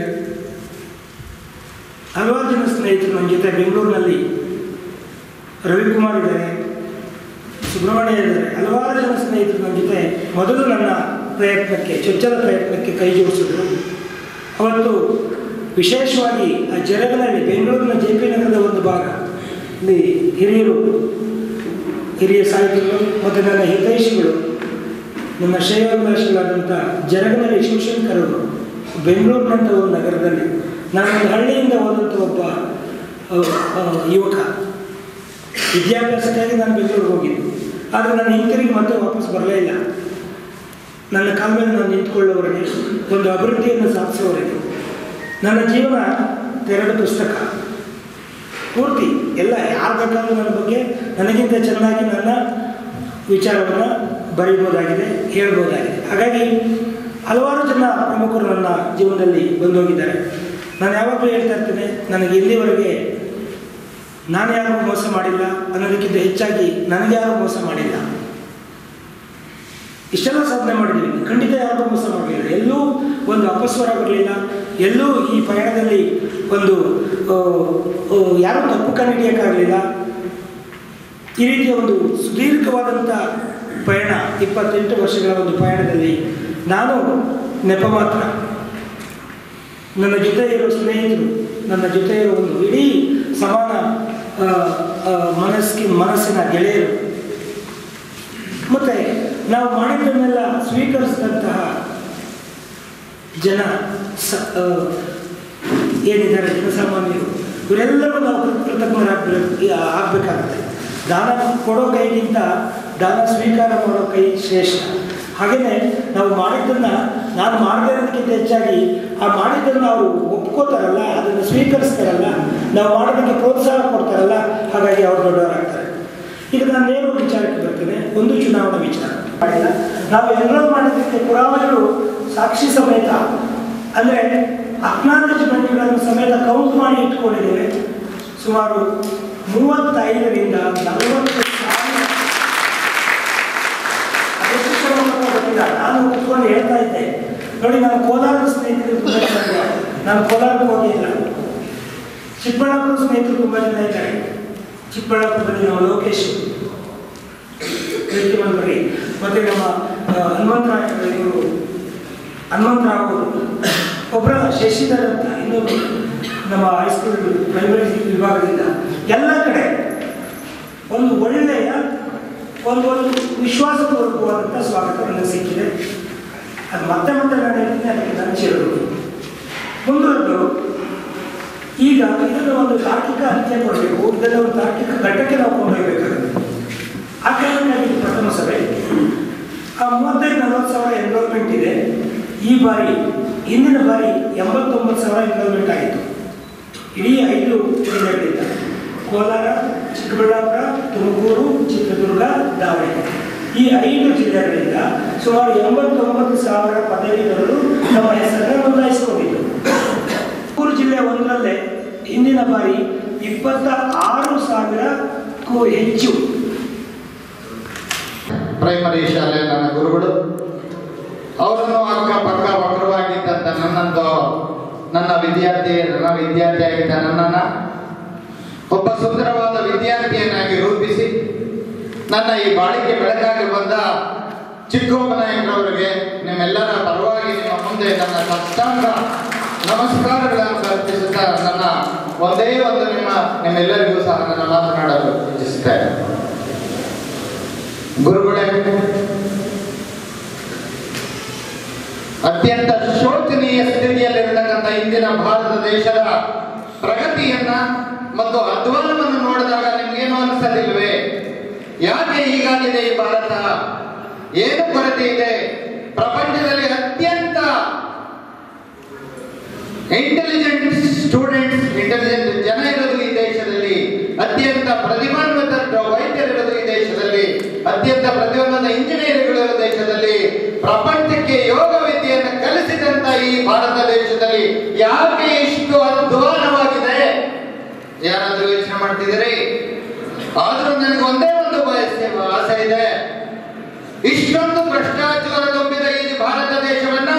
[SPEAKER 4] ಹಲವಾರು ಜನ ಸ್ನೇಹಿತರು ನನ್ನ ಜೊತೆ ಬೆಂಗಳೂರಿನಲ್ಲಿ ರವಿಕುಮಾರ್ ಇದ್ದಾರೆ ಸುಬ್ರಹ್ಮಣ್ಯ ಇದ್ದಾರೆ ಹಲವಾರು ಜನ ಸ್ನೇಹಿತರು ನನ್ನ ಜೊತೆ ಮೊದಲು ನನ್ನ ಪ್ರಯತ್ನಕ್ಕೆ ಚೊಚ್ಚಲ ಪ್ರಯತ್ನಕ್ಕೆ ಕೈ ಜೋಡಿಸಿದ್ರು ಅವತ್ತು ವಿಶೇಷವಾಗಿ ಆ ಜರಗನಲ್ಲಿ ಬೆಂಗಳೂರಿನ ಜೆ ಪಿ ನಗರದ ಒಂದು ಭಾಗ ಇಲ್ಲಿ ಹಿರಿಯರು ಹಿರಿಯ ಸಾಹಿತಿಗಳು ಮತ್ತು ನನ್ನ ಹಿತೈಷಿಗಳು ನನ್ನ ಶ್ರೇಯೋಭಿಲಾಷಿಗಳಾದಂಥ ಜರಗನಲ್ಲಿ ಶಿವಶಂಕರ್ ಅವರು ಬೆಂಗಳೂರಿನಂಥ ಒಂದು ನಗರದಲ್ಲಿ ನಾನು ಒಂದು ಹಳ್ಳಿಯಿಂದ ಹೋದಂಥ ಒಬ್ಬ ಆ, ಆ, ಯುವಕ ವಿದ್ಯಾಭ್ಯಾಸಕ್ಕಾಗಿ ನಾನು ಬೆಂಗಳೂರಿಗೆ ಹೋಗಿದ್ದು ಆದರೆ ನಾನು ಹಿಂತಿರುಗಿ ಮತ್ತೆ ವಾಪಸ್ ಬರಲೇ ಇಲ್ಲ ನನ್ನ ಕಾಲ ಮೇಲೆ ನಾನು ನಿಂತ್ಕೊಳ್ಳೋವರೆಗೆ ಒಂದು ಅಭಿವೃದ್ಧಿಯನ್ನು ಸಾಧಿಸೋವರೆಗೆ ನನ್ನ ಜೀವನ ತೆರೆದ ಪುಸ್ತಕ ಪೂರ್ತಿ ಎಲ್ಲ ಯಾರು ಬೇಕಾದ್ರೂ ನನ್ನ ಬಗ್ಗೆ ನನಗಿಂತ ಚೆನ್ನಾಗಿ ನನ್ನ ವಿಚಾರವನ್ನು ಬರೀಬೋದಾಗಿದೆ ಹೇಳ್ಬೋದಾಗಿದೆ ಹಾಗಾಗಿ ಹಲವಾರು ಜನ ಪ್ರಮುಖರು ನನ್ನ ಜೀವನದಲ್ಲಿ ಬಂದೋಗಿದ್ದಾರೆ ನಾನು ಯಾವಾಗಲೂ ಹೇಳ್ತಾ ಇರ್ತೇನೆ ನನಗೆ ಇಲ್ಲಿವರೆಗೆ ನಾನು ಯಾರಿಗೂ ಮೋಸ ಮಾಡಿಲ್ಲ ಅನ್ನೋದಕ್ಕಿಂತ ಹೆಚ್ಚಾಗಿ ನನಗೆ ಯಾರೂ ಮೋಸ ಮಾಡಿಲ್ಲ ಇಷ್ಟೆಲ್ಲ ಸಾಧನೆ ಮಾಡಿದ್ದೀವಿ ಖಂಡಿತ ಯಾರಿಗೂ ಮೋಸ ಮಾಡಲಿಲ್ಲ ಎಲ್ಲೂ ಒಂದು ಅಪಸ್ವರ ಬರಲಿಲ್ಲ ಎಲ್ಲೂ ಈ ಪಯಣದಲ್ಲಿ ಒಂದು ಆ, ಆ, ಯಾರೂ ತಪ್ಪು ಕಂಡುಹಿಡಿಯೋಕ್ಕಾಗಲಿಲ್ಲ ಈ ರೀತಿಯ ಒಂದು ಸುದೀರ್ಘವಾದಂಥ ಪಯಣ ಇಪ್ಪತ್ತೆಂಟು ವರ್ಷಗಳ ಒಂದು ಪಯಣದಲ್ಲಿ ನಾನು ನೆಪ ಮಾತ್ರ ನನ್ನ ಜೊತೆ ಇರೋ ಸ್ನೇಹಿತರು ನನ್ನ ಜೊತೆ ಇರೋ ಒಂದು ಇಡೀ ಸಮಾನ ಆ, ಆ, ಮನಸ್ಕಿ ಮನಸ್ಸಿನ ಗೆಳೆಯರು ಮತ್ತು ನಾವು ಮಾಡಿದ್ದನ್ನೆಲ್ಲ ಸ್ವೀಕರಿಸಿದಂತಹ ಜನ ಸ ಆ, ಏನಿದ್ದಾರೆ ಜನಸಾಮಾನ್ಯರು ಇವರೆಲ್ಲರೂ ನಾವು ಕೃತಜ್ಞರಾಗಬೇಕು ಆಗಬೇಕಾಗುತ್ತೆ ದಾನ ಕೊಡೋ ಕೈಗಿಂತ ದಾನ ಸ್ವೀಕಾರ ಮಾಡೋ ಕೈ ಶ್ರೇಷ್ಠ ಹಾಗೆಯೇ ನಾವು ಮಾಡಿದ್ದನ್ನು ನಾನು ಮಾಡದೇ ಇರೋದಕ್ಕಿಂತ ಹೆಚ್ಚಾಗಿ ಆ ಮಾಡಿದ್ದನ್ನು ಅವರು ಒಪ್ಕೋತಾರಲ್ಲ ಅದನ್ನು ಸ್ವೀಕರಿಸ್ತಾರಲ್ಲ ನಾವು ಮಾಡೋದಕ್ಕೆ ಪ್ರೋತ್ಸಾಹ ಕೊಡ್ತಾರಲ್ಲ ಹಾಗಾಗಿ ಅವರು ದೊಡ್ಡವರಾಗ್ತಾರೆ ಈಗ ನಾನು ನೇರ ವಿಚಾರಕ್ಕೆ ಬರ್ತೇನೆ ಒಂದು ಚುನಾವಣಾ ವಿಚಾರ ಮಾಡಿಲ್ಲ ನಾವು ಎನ್ರೋಲ್ ಮಾಡೋದಕ್ಕೆ ಪುರಾವೆಗಳು ಸಾಕ್ಷಿ ಸಮೇತ ಅಂದರೆ ಅಕ್ನಾಲಜ್ಮೆಂಟ್ಗಳನ್ನು ಸಮೇತ ಕೌಂಟ್ ಮಾಡಿ ಇಟ್ಕೊಂಡಿದ್ದೇವೆ ಸುಮಾರು ಮೂವತ್ತೈದರಿಂದ ನಲವತ್ತು ಸಾವಿರ ಅದೆಷ್ಟು ಶ್ರಮ ಪಟ್ಟೋ ಗೊತ್ತಿಲ್ಲ ನಾನು ಕೂತ್ಕೊಂಡು ಹೇಳ್ತಾ ಇದ್ದೆ ನೋಡಿ ನಾನು ಕೋಲಾರದ ಸ್ನೇಹಿತರು ತುಂಬ ಜನ ಇದ್ದಾರೆ. ನಾನು ಕೋಲಾರಕ್ಕೆ ಹೋಗಿಲ್ಲ ಚಿಕ್ಕಬಳ್ಳಾಪುರ ಸ್ನೇಹಿತರು ತುಂಬ ಜನ ಇದ್ದಾರೆ ಚಿಕ್ಕಬಳ್ಳಾಪುರದಲ್ಲಿ ನಮ್ಮ ಲೋಕೇಶ್ ಪ್ರೀತಿ ಮಂತ್ರಿ ಮತ್ತು ನಮ್ಮ ಆ, ಹನುಮಂತರಾಯ ಇವರು ಹನುಮಂತರಾವ್ ಅವರು ಒಬ್ಬರ ಶಶಿಧರ್ ಅಂತ ಇನ್ನೊಬ್ಬರು ನಮ್ಮ ಹೈಸ್ಕೂಲ್ ಪ್ರೈಮರಿ ವಿಭಾಗದಿಂದ ಎಲ್ಲ ಕಡೆ ಒಂದು ಒಳ್ಳೆಯ ಒಂದು ಒಂದು ವಿಶ್ವಾಸಪೂರ್ವಕವಾದಂಥ ಸ್ವಾಗತ ನನಗೆ ಸಿಕ್ಕಿದೆ ಅದು ಮತ್ತೆ ಮತ್ತೆ ನಾನು ಹೇಳ್ತೀನಿ ಅದಕ್ಕೆ ನಾನು ಸೇರೋದು ಮುಂದುವರೆದು ಈಗ ಇದನ್ನು ಒಂದು ತಾರ್ಕಿಕ ಅಂತ್ಯ ಕೊಡಬೇಕು ಇದನ್ನು ಒಂದು ತಾರ್ಕಿಕ ಘಟ್ಟಕ್ಕೆ ನಾವು ಕೊಂಡೊಯ್ಯಬೇಕಾಗುತ್ತೆ ಆ ಕಾರಣಕ್ಕಾಗಿ ಇದು ಪ್ರಥಮ ಸಭೆ ಆ ಮೂವತ್ತೈದು ನಲವತ್ತು ಸಾವಿರ ಎನ್ರೋಲ್ಮೆಂಟ್ ಇದೆ ಈ ಬಾರಿ ಹಿಂದಿನ ಬಾರಿ ಎಂಬತ್ತೊಂಬತ್ತು ಸಾವಿರ ಎನ್ರೋಲ್ಮೆಂಟ್ ಆಯಿತು ಇಡೀ ಐದು ಜಿಲ್ಲೆಗಳಿಂದ ಕೋಲಾರ ಚಿಕ್ಕಬಳ್ಳಾಪುರ ತುಮಕೂರು ಚಿತ್ರದುರ್ಗ ದಾವಣಗೆರೆ ಈ ಐದು ಜಿಲ್ಲೆಗಳಿಂದ ಸುಮಾರು ಎಂಬತ್ತೊಂಬತ್ತು ಸಾವಿರ ಪದವೀಧರರು ತಮ್ಮ ಹೆಸರನ್ನು ನೋಂದಾಯಿಸಿಕೊಂಡಿದ್ದರು ತುಮಕೂರು ಜಿಲ್ಲೆ ಒಂದರಲ್ಲೇ ಹಿಂದಿನ ಬಾರಿ ಇಪ್ಪತ್ತ ಆರು ಸಾವಿರಕ್ಕೂ ಹೆಚ್ಚು
[SPEAKER 19] ಪ್ರೈಮರಿ ಶಾಲೆಯ ನನ್ನ ಗುರುಗಳು ಅವರನ್ನು ಅಕ್ಕಪಕ್ಕ ವಕ್ರವಾಗಿದ್ದಂಥ ನನ್ನಂದು ನನ್ನ ವಿದ್ಯಾರ್ಥಿ ನನ್ನ ವಿದ್ಯಾರ್ಥಿಯಾಗಿದ್ದ ನನ್ನನ್ನು ಒಬ್ಬ ಸುಂದರವಾದ ವಿದ್ಯಾರ್ಥಿಯನ್ನಾಗಿ ರೂಪಿಸಿ ನನ್ನ ಈ ಬಾಳಿಕೆ ಬೆಳಕಾಗಿ ಬಂದ ಚಿಕ್ಕೋಬನಾಯಕರವರಿಗೆ ನಿಮ್ಮೆಲ್ಲರ ಪರವಾಗಿ ನಿಮ್ಮ ಮುಂದೆ ನನ್ನ ಸಾಷ್ಟಾಂಗ ನಮಸ್ಕಾರಗಳನ್ನು ಅರ್ಪಿಸುತ್ತಾ ನನ್ನ ಒಂದೇ ಒಂದು ನಿಮ್ಮ ನಿಮ್ಮೆಲ್ಲರಿಗೂ ಸಹ ನನ್ನ ಮಾತನಾಡಲು ಇಚ್ಛಿಸುತ್ತೇನೆ ಗುರುಗಳೇ ಅತ್ಯಂತ ಶೋಚನೀಯ ಸ್ಥಿತಿಯಲ್ಲಿರತಕ್ಕಂಥ ಇಂದಿನ ಭಾರತ ದೇಶದ ಪ್ರಗತಿಯನ್ನ ಮತ್ತು ಅಧ್ವಾನವನ್ನು ನೋಡಿದಾಗ ನಿಮ್ಗೇನು ಅನಿಸಲಿಲ್ವೇ ಯಾಕೆ ಹೀಗಾಗಿದೆ ಈ ಭಾರತ ಏನು ಕೊರತೆ ಇದೆ ಪ್ರಪಂಚದಲ್ಲಿ ಅತ್ಯಂತ ಇಂಟೆಲಿಜೆಂಟ್ ಸ್ಟೂಡೆಂಟ್ಸ್ ಇಂಟೆಲಿಜೆಂಟ್ ಜನ ಇರೋದು ಈ ದೇಶದಲ್ಲಿ ಅತ್ಯಂತ ಪ್ರತಿಭಾನ್ವಿತ ವೈದ್ಯರಿರೋದು ಈ ದೇಶದಲ್ಲಿ ಅತ್ಯಂತ ಪ್ರತಿಭಾನ್ವಿತ ಇಂಜಿನಿಯರ್ಗಳಿರೋ ದೇಶದಲ್ಲಿ ಪ್ರಪಂಚಕ್ಕೆ ಯೋಗ ವಿದ್ಯೆಯನ್ನು ಕಲಿಸಿದಂತ ಈ ಭಾರತ ದೇಶದಲ್ಲಿ ಯಾಕೆ ಇಷ್ಟು ಅಧ್ವಾನವಾಗಿದೆ ಯಾರಾದ್ರೂ ಯೋಚನೆ ಮಾಡ್ತಿದ್ದೀರಿ ಆದ್ರೂ ನನಗೆ ಒಂದೇ ಒಂದು ಬಯಸೆ ಆಸೆ ಇದೆ ಇಷ್ಟೊಂದು ಭ್ರಷ್ಟಾಚಾರ ತುಂಬಿದ ಈ ಭಾರತ ದೇಶವನ್ನ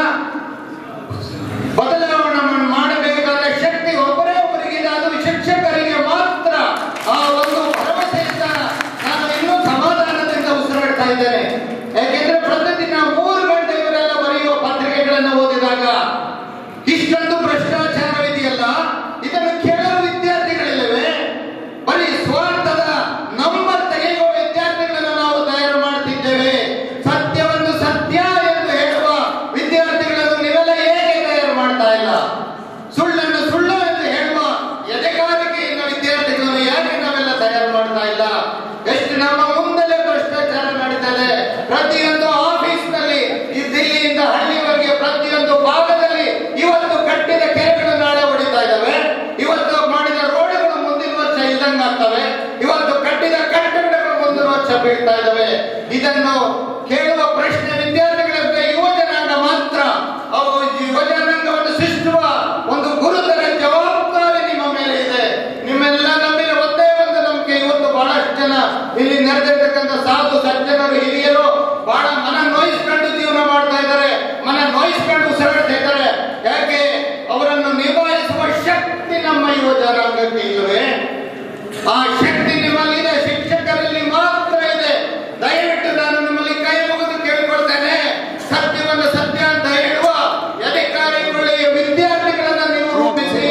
[SPEAKER 19] ಬದಲಾವಣೆ ಮಾಡಬೇಕಾದ ಶಕ್ತಿ ಒಬ್ಬರೇ ಒಬ್ಬರಿಗಿದೆ ಅದು ಶಿಕ್ಷಕರಿಗೆ ಮಾತ್ರ ಆ ಒಂದು ಭರವಸೆಯಿಂದ ನಾನು ಇನ್ನೂ ಸಮಾಧಾನದಿಂದ ಉಸಿರಾಡ್ತಾ ಇದ್ದೇನೆ ಯಾಕೆಂದ್ರೆ ಪ್ರತಿದಿನ ಮೂರು ಗಂಟೆ ಇವರೆಲ್ಲ ಬರೆಯುವ ಪತ್ರಿಕೆಗಳನ್ನು ಓದಿದಾಗ ಇಷ್ಟೊಂದು ಭ್ರಷ್ಟಾಚಾರವಿದೆಯಲ್ಲ ಇದನ್ನು ಕೇಳಲು ವಿದ್ಯಾರ್ಥಿಗಳಿಲ್ಲವೇ ಬರೀ ಸ್ವಾರ್ಥದ ನಂಬರ್ ತೆಗೆಯುವ ವಿದ್ಯಾರ್ಥಿಗಳನ್ನು ನಾವು ತಯಾರು ಮಾಡುತ್ತಿದ್ದೇವೆ ಸತ್ಯವನ್ನು ಸತ್ಯ ಎಂದು ಹೇಳುವ ವಿದ್ಯಾರ್ಥಿಗಳನ್ನು ನೀವೆಲ್ಲ ಹೇಗೆ ತಯಾರು ಮಾಡ್ತಾ ಇಲ್ಲ ಸುಳ್ಳನ್ನು ಸುಳ್ಳು ಎಂದು ಹೇಳುವ ಎದೆಗಾರಿಕೆಯಿಂದ ವಿದ್ಯಾರ್ಥಿಗಳನ್ನು ಯಾಕೆ ನಾವೆಲ್ಲ ತಯಾರು ಮಾಡ್ತಾ ಇಲ್ಲ ಎಷ್ಟು ನಮ್ಮ ಮುಂದಲೇ ಭ್ರಷ್ಟಾಚಾರ ನಡೀತದೆ ಪ್ರತಿಯೊಂದು ಆಫೀಸ್ನಲ್ಲಿ ಈ ದಿಲ್ಲಿಯಿಂದ ಹಳ್ಳಿವರೆಗೆ ಪ್ರತಿಯೊಂದು ಭಾಗದಲ್ಲಿ ಇವತ್ತು ಕಟ್ಟಿದ ಕೆರೆಗಳು ನಾಳೆ ಹೊಡಿತಾ ಇದ್ದಾವೆ ಇವತ್ತು ಮಾಡಿದ ರೋಡ್ಗಳು ಮುಂದಿನ ವರ್ಷ ಇಲ್ದಂಗೆ ಆಗ್ತವೆ ಇವತ್ತು ಕಟ್ಟಿದ ಕಟ್ಟಡಗಳು ಮುಂದಿನ ವರ್ಷ ಬೀಳ್ತಾ ಇದ್ದಾವೆ ಇದನ್ನು ಕೇಳುವ ಪ್ರಶ್ನೆ ವಿದ್ಯಾರ್ಥಿಗಳಿಗೆ ಯುವ ಜನಾಂಗ ಮಾತ್ರ ಅವು ಯುವ ಜನಾಂಗವನ್ನು ಸೃಷ್ಟಿಸುವ ಒಂದು ಗುರುತರ ಜವಾಬ್ದಾರಿ ನಿಮ್ಮ ಮೇಲೆ ಇದೆ ನಿಮ್ಮೆಲ್ಲ ನಮ್ಮೇಲೆ ಒಂದೇ ಒಂದು ನಂಬಿಕೆ ಇವತ್ತು ಬಹಳಷ್ಟು ಜನ ಇಲ್ಲಿ ನೆರೆದಿರ್ತಕ್ಕಂಥ ಸಾಧು ಸಜ್ಜನರು ಹಿರಿಯರು ಬಹಳ ಮನ ನೋಯಿಸ್ಕೊಂಡು ಜೀವನ ಮಾಡ್ತಾ ಇದ್ದಾರೆ ಮನ ನೋಯಿಸ್ಕೊಂಡು ಉಸಿರಾಡ್ತಾ ಇದ್ದಾರೆ ಯಾಕೆ ಅವರನ್ನು ನಿಭಾಯಿಸುವ ಶಕ್ತಿ ನಮ್ಮ ಯುವ ಜನಾಂಗಕ್ಕೆ ಇಲ್ಲವೇ ಆ ಶಕ್ತಿ ನಿಮ್ಮಲ್ಲಿದೆ ಶಿಕ್ಷಕರಲ್ಲಿ ಮಾತ್ರ ಇದೆ ದಯವಿಟ್ಟು ನಾನು ನಿಮ್ಮಲ್ಲಿ ಕೈ ಮುಗಿದು ಕೇಳಿಕೊಳ್ತೇನೆ ಸತ್ಯವನ್ನು ಸತ್ಯ ಅಂತ ಹೇಳುವ ಅಧಿಕಾರಿಗಳಿಗೆ ವಿದ್ಯಾರ್ಥಿಗಳನ್ನ ನೀವು ರೂಪಿಸಿ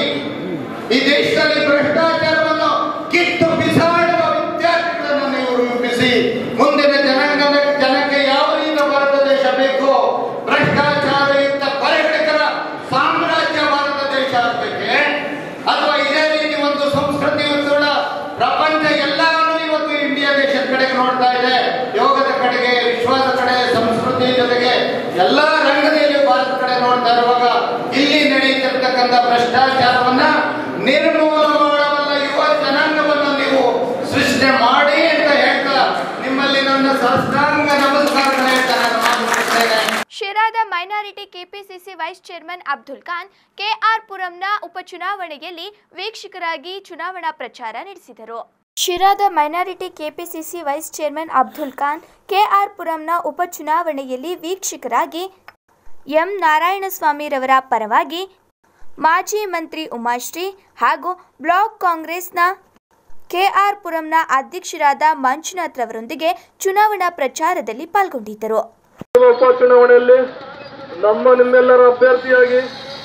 [SPEAKER 19] ಈ ದೇಶದಲ್ಲಿ ಭ್ರಷ್ಟಾಚಾರವನ್ನು ಕಿತ್ತು ಬಿಸಾಡುವ ವಿದ್ಯಾರ್ಥಿಗಳನ್ನು ನೀವು ರೂಪಿಸಿ ಮುಂದಿನ ಜನಾಂಗದ ಜನಕ್ಕೆ ಯಾವ ರೀತಿಯ ಭಾರತ ದೇಶ ಬೇಕು ಭ್ರಷ್ಟಾಚಾರಯುಕ್ತ ಪರಿಗಣಿತರ ಸಾಮ್ರಾಜ್ಯ ಭಾರತ ದೇಶ ಆಗಬೇಕೆ ಅಥವಾ ಇದೇ ರೀತಿ ಒಂದು ಸಂಸ್ಕೃತಿ ಉತ್ತುಳ್ಳ ಪ್ರಪಂಚ ಎಲ್ಲಾನು ಇವತ್ತು ಇಂಡಿಯಾ ದೇಶದ ಕಡೆಗೆ ನೋಡ್ತಾ ಇದೆ ಯೋಗದ ಕಡೆಗೆ ವಿಶ್ವದ ಕಡೆ ಸಂಸ್ಕೃತಿ ಜೊತೆಗೆ ಎಲ್ಲಾ ರಂಗದಲ್ಲಿ ಭಾರತ ಕಡೆ ನೋಡ್ತಾ ಇರುವಾಗ ಇಲ್ಲಿ ನಡೆಯುತ್ತಿರ್ತಕ್ಕಂಥ ಭ್ರಷ್ಟಾಚಾರವನ್ನ ನಿರ್ಮೂಲ ಮಾಡಬಲ್ಲ ಯುವ ಜನಾಂಗವನ್ನು ನೀವು ಸೃಷ್ಟಿ ಮಾಡಿ ಅಂತ ಹೇಳ್ತಾ ನಿಮ್ಮಲ್ಲಿ ನನ್ನ ಸಾಷ್ಟಾಂಗ ನಮಸ್ಕಾರಗಳು ಹೇಳ್ತಾ ನಾನು ಮಾತು ಮುಗಿಸ್ತೇನೆ.
[SPEAKER 1] ಶಿರಾದ minority KPCC vice chairman Abdul Khan KR ಪುರಂನ ಉಪಚುನಾವಣೆಯಲ್ಲಿ ವೀಕ್ಷಕರಾಗಿ ಚುನಾವಣಾ ಪ್ರಚಾರ ನಡೆಸಿದರು ಶಿರಾದ minority KPCC vice chairman Abdul Khan KR ಪುರಂನ ಉಪಚುನಾವಣೆಯಲ್ಲಿ ವೀಕ್ಷಕರಾಗಿ ಎಂ ನಾರಾಯಣಸ್ವಾಮಿರವರ ಪರವಾಗಿ ಮಾಜಿ ಮಂತ್ರಿ ಉಮಾಶ್ರೀ ಹಾಗೂ ಬ್ಲಾಕ್ ಕಾಂಗ್ರೆಸ್ನ ಕೆಆರ್ ಪುರಂನ ಅಧ್ಯಕ್ಷರಾದ ಮಂಜುನಾಥ್ ರವರೊಂದಿಗೆ ಚುನಾವಣಾ ಪ್ರಚಾರದಲ್ಲಿ ಪಾಲ್ಗೊಂಡಿದ್ದರು
[SPEAKER 20] ಉಪಚುನಾವಣೆಯಲ್ಲಿ ನಮ್ಮ ನಿಮ್ಮೆಲ್ಲರ ಅಭ್ಯರ್ಥಿಯಾಗಿ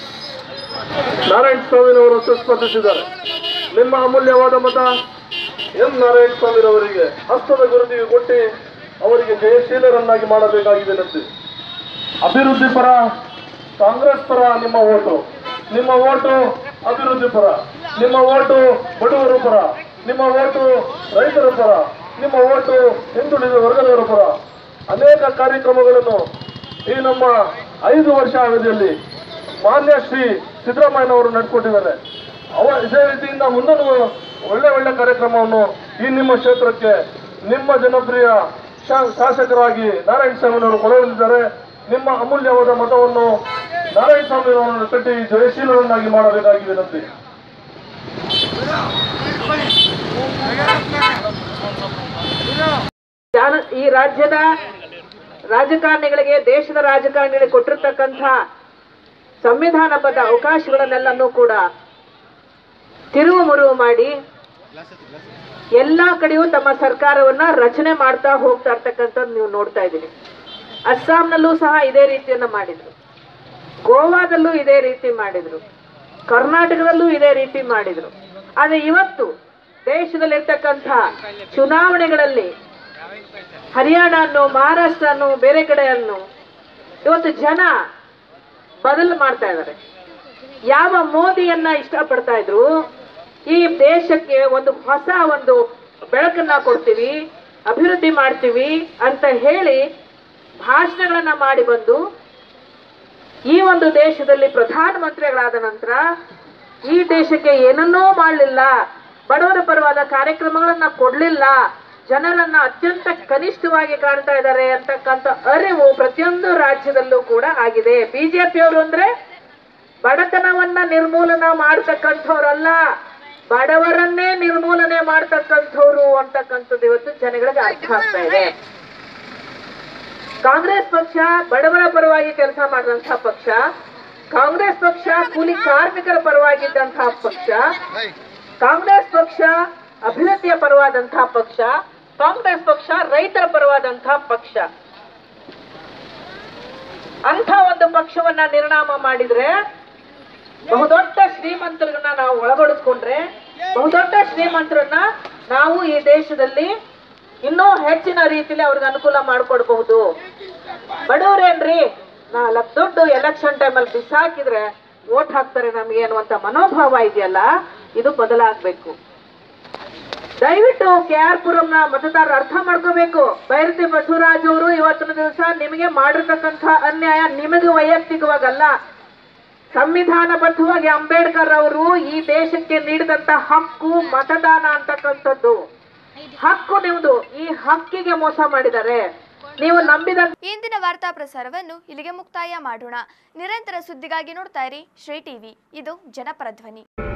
[SPEAKER 20] ನಾರಾಯಣ ಸ್ವಾಮಿನವರು ಸ್ಪರ್ಧಿಸಿದ್ದಾರೆ ನಿಮ್ಮ ಅಮೂಲ್ಯವಾದ ಮತ ಎಂ ನಾರಾಯಣ ಸ್ವಾಮಿರವರಿಗೆ ಹಸ್ತದ ಗುರುತಿಗೆ ಕೊಟ್ಟು ಅವರಿಗೆ ಜಯಶೀಲರನ್ನಾಗಿ ಮಾಡಬೇಕಾಗಿದೆ ನಂತೆ ಅಭಿವೃದ್ಧಿ ಪರ ಕಾಂಗ್ರೆಸ್ ಪರ ನಿಮ್ಮ ಓಟು ನಿಮ್ಮ ಓಟು ಅಭಿವೃದ್ಧಿ ಪರ ನಿಮ್ಮ ಓಟು ಬಡವರ ಪರ ನಿಮ್ಮ ಓಟು ರೈತರ ಪರ ನಿಮ್ಮ ಓಟು ಹಿಂದುಳಿದ ವರ್ಗದವರ ಪರ ಅನೇಕ ಕಾರ್ಯಕ್ರಮಗಳನ್ನು ಈ ನಮ್ಮ ಐದು ವರ್ಷ ಅವಧಿಯಲ್ಲಿ ಮಾನ್ಯ ಶ್ರೀ ಸಿದ್ದರಾಮಯ್ಯನವರು ನಡೆಸಿಕೊಟ್ಟಿದ್ದಾರೆ ಅವ ಇದೇ ರೀತಿಯಿಂದ ಮುಂದೂ ಒಳ್ಳೆ ಒಳ್ಳೆ ಕಾರ್ಯಕ್ರಮವನ್ನು ಈ ನಿಮ್ಮ ಕ್ಷೇತ್ರಕ್ಕೆ ನಿಮ್ಮ ಜನಪ್ರಿಯ ಶಾ- ಶಾಸಕರಾಗಿ ನಾರಾಯಣ ಸ್ವಾಮಿನವರು ಕೊಡಲಿದ್ದಾರೆ ನಿಮ್ಮ ಅಮೂಲ್ಯವಾದ ಮತವನ್ನು ನಾರಾಯಣ ಸ್ವಾಮಿಯವರನ್ನು ಕಟ್ಟಿ ಜಯಶೀಲರನ್ನಾಗಿ ಮಾಡಬೇಕಾಗಿ ವಿನಂತಿ
[SPEAKER 21] ಜಾನ- ಈ ರಾಜ್ಯದ ರಾಜಕಾರಣಿಗಳಿಗೆ ದೇಶದ ರಾಜಕಾರಣಿಗಳಿಗೆ ಕೊಟ್ಟಿರ್ತಕ್ಕಂಥ ಸಂವಿಧಾನಬದ್ಧ ಅವಕಾಶಗಳನ್ನೆಲ್ಲನೂ ಕೂಡ ತಿರುವು ಮುರುವು ಮಾಡಿ ಎಲ್ಲಾ ಕಡೆಯೂ ತಮ್ಮ ಸರ್ಕಾರವನ್ನ ರಚನೆ ಮಾಡ್ತಾ ಹೋಗ್ತಾ ಇರ್ತಕ್ಕಂಥದ್ದು ನೀವು ನೋಡ್ತಾ ಇದ್ದೀರಿ ಅಸ್ಸಾಂನಲ್ಲೂ ಸಹ ಇದೇ ರೀತಿಯನ್ನ ಮಾಡಿದ್ರು ಗೋವಾದಲ್ಲೂ ಇದೇ ರೀತಿ ಮಾಡಿದ್ರು ಕರ್ನಾಟಕದಲ್ಲೂ ಇದೇ ರೀತಿ ಮಾಡಿದ್ರು ಆದ್ರೆ ಇವತ್ತು ದೇಶದಲ್ಲಿರ್ತಕ್ಕಂಥ ಚುನಾವಣೆಗಳಲ್ಲಿ ಹರಿಯಾಣ ಅನ್ನೋ ಮಹಾರಾಷ್ಟ್ರ ಅನ್ನೋ ಬೇರೆ ಕಡೆ ಅನ್ನೋ ಇವತ್ತು ಜನ ಬದಲು ಮಾಡ್ತಾ ಇದ್ದಾರೆ ಯಾವ ಮೋದಿಯನ್ನ ಇಷ್ಟಪಡ್ತಾ ಇದ್ರು ಈ ದೇಶಕ್ಕೆ ಒಂದು ಹೊಸ ಒಂದು ಬೆಳಕನ್ನ ಕೊಡ್ತೀವಿ ಅಭಿವೃದ್ಧಿ ಮಾಡ್ತೀವಿ ಅಂತ ಹೇಳಿ ಭಾಷಣಗಳನ್ನ ಮಾಡಿ ಬಂದು ಈ ಒಂದು ದೇಶದಲ್ಲಿ ಪ್ರಧಾನಮಂತ್ರಿಗಳಾದ ನಂತರ ಈ ದೇಶಕ್ಕೆ ಏನನ್ನೂ ಮಾಡಲಿಲ್ಲ ಬಡವರ ಪರವಾದ ಕಾರ್ಯಕ್ರಮಗಳನ್ನ ಕೊಡ್ಲಿಲ್ಲ ಜನರನ್ನ ಅತ್ಯಂತ ಕನಿಷ್ಠವಾಗಿ ಕಾಣ್ತಾ ಇದ್ದಾರೆ ಅಂತಕ್ಕಂಥ ಅರಿವು ಪ್ರತಿಯೊಂದು ರಾಜ್ಯದಲ್ಲೂ ಕೂಡ ಆಗಿದೆ ಬಿಜೆಪಿಯವರು ಅಂದ್ರೆ ಬಡತನವನ್ನ ನಿರ್ಮೂಲನ ಮಾಡ್ತಕ್ಕಂಥವ್ರಲ್ಲ ಬಡವರನ್ನೇ ನಿರ್ಮೂಲನೆ ಮಾಡ್ತಕ್ಕಂಥವ್ರು ಅಂತಕ್ಕಂಥದ್ದು ಇವತ್ತು ಜನಗಳಿಗೆ ಅರ್ಥ ಆಗ್ತಾ ಇದೆ ಕಾಂಗ್ರೆಸ್ ಪಕ್ಷ ಬಡವರ ಪರವಾಗಿ ಕೆಲಸ ಮಾಡಿದಂತಹ ಪಕ್ಷ ಕಾಂಗ್ರೆಸ್ ಪಕ್ಷ ಕೂಲಿ ಕಾರ್ಮಿಕರ ಪರವಾಗಿದ್ದಂತಹ ಪಕ್ಷ ಕಾಂಗ್ರೆಸ್ ಪಕ್ಷ ಅಭಿವೃದ್ಧಿಯ ಪರವಾದಂತಹ ಪಕ್ಷ ಕಾಂಗ್ರೆಸ್ ಪಕ್ಷ ರೈತರ ಪರವಾದಂತಹ ಪಕ್ಷ ಅಂಥ ಒಂದು ಪಕ್ಷವನ್ನ ನಿರ್ಣಾಮ ಮಾಡಿದ್ರೆ ಬಹುದೊಡ್ಡ ಶ್ರೀಮಂತರನ್ನ ನಾವು ಒಳಗೊಳಿಸ್ಕೊಂಡ್ರೆ ಬಹುದೊಡ್ಡ ಶ್ರೀಮಂತರನ್ನ ನಾವು ಈ ದೇಶದಲ್ಲಿ ಇನ್ನೂ ಹೆಚ್ಚಿನ ರೀತಿಲಿ ಅವ್ರಿಗೆ ಅನುಕೂಲ ಮಾಡಿಕೊಡ್ಬಹುದು ಬಡವ್ರೇನ್ರಿ ನಾಲ್ಕು ದುಡ್ಡು ಎಲೆಕ್ಷನ್ ಟೈಮಲ್ಲಿ ಬಿಸಾಕಿದ್ರೆ ವೋಟ್ ಹಾಕ್ತಾರೆ ನಮಗೆ ಅನ್ನುವಂತ ಮನೋಭಾವ ಇದೆಯಲ್ಲ ಇದು ಬದಲಾಗಬೇಕು ದಯವಿಟ್ಟು ಕೆ ಆರ್ ಪುರಂನ ಮತದಾರರು ಅರ್ಥ ಮಾಡ್ಕೋಬೇಕು ಬೈರತಿ ಬಸವರಾಜ್ ಅವರು ಇವತ್ತಿನ ದಿವಸ ನಿಮಗೆ ಮಾಡಿರ್ತಕ್ಕಂಥ ಅನ್ಯಾಯ ನಿಮಗೆ ವೈಯಕ್ತಿಕವಾಗಲ್ಲ ಸಂವಿಧಾನಬದ್ಧವಾಗಿ ಅಂಬೇಡ್ಕರ್ ಅವರು ಈ ದೇಶಕ್ಕೆ ನೀಡಿದಂತ ಹಕ್ಕು ಮತದಾನ ಅಂತಕ್ಕಂಥದ್ದು ಹಕ್ಕು ನಿಮ್ದು ಈ ಹಕ್ಕಿಗೆ ಮೋಸ ಮಾಡಿದ್ದಾರೆ ನೀವು ನಂಬಿದ
[SPEAKER 1] ಇಂದಿನ ವಾರ್ತಾ ಪ್ರಸಾರವನ್ನು ಇಲ್ಲಿಗೆ ಮುಕ್ತಾಯ ಮಾಡೋಣ ನಿರಂತರ ಸುದ್ದಿಗಾಗಿ ನೋಡ್ತಾ ಇರಿ ಶ್ರೀ ಟಿವಿ ಇದು ಜನಪರ ಧ್ವನಿ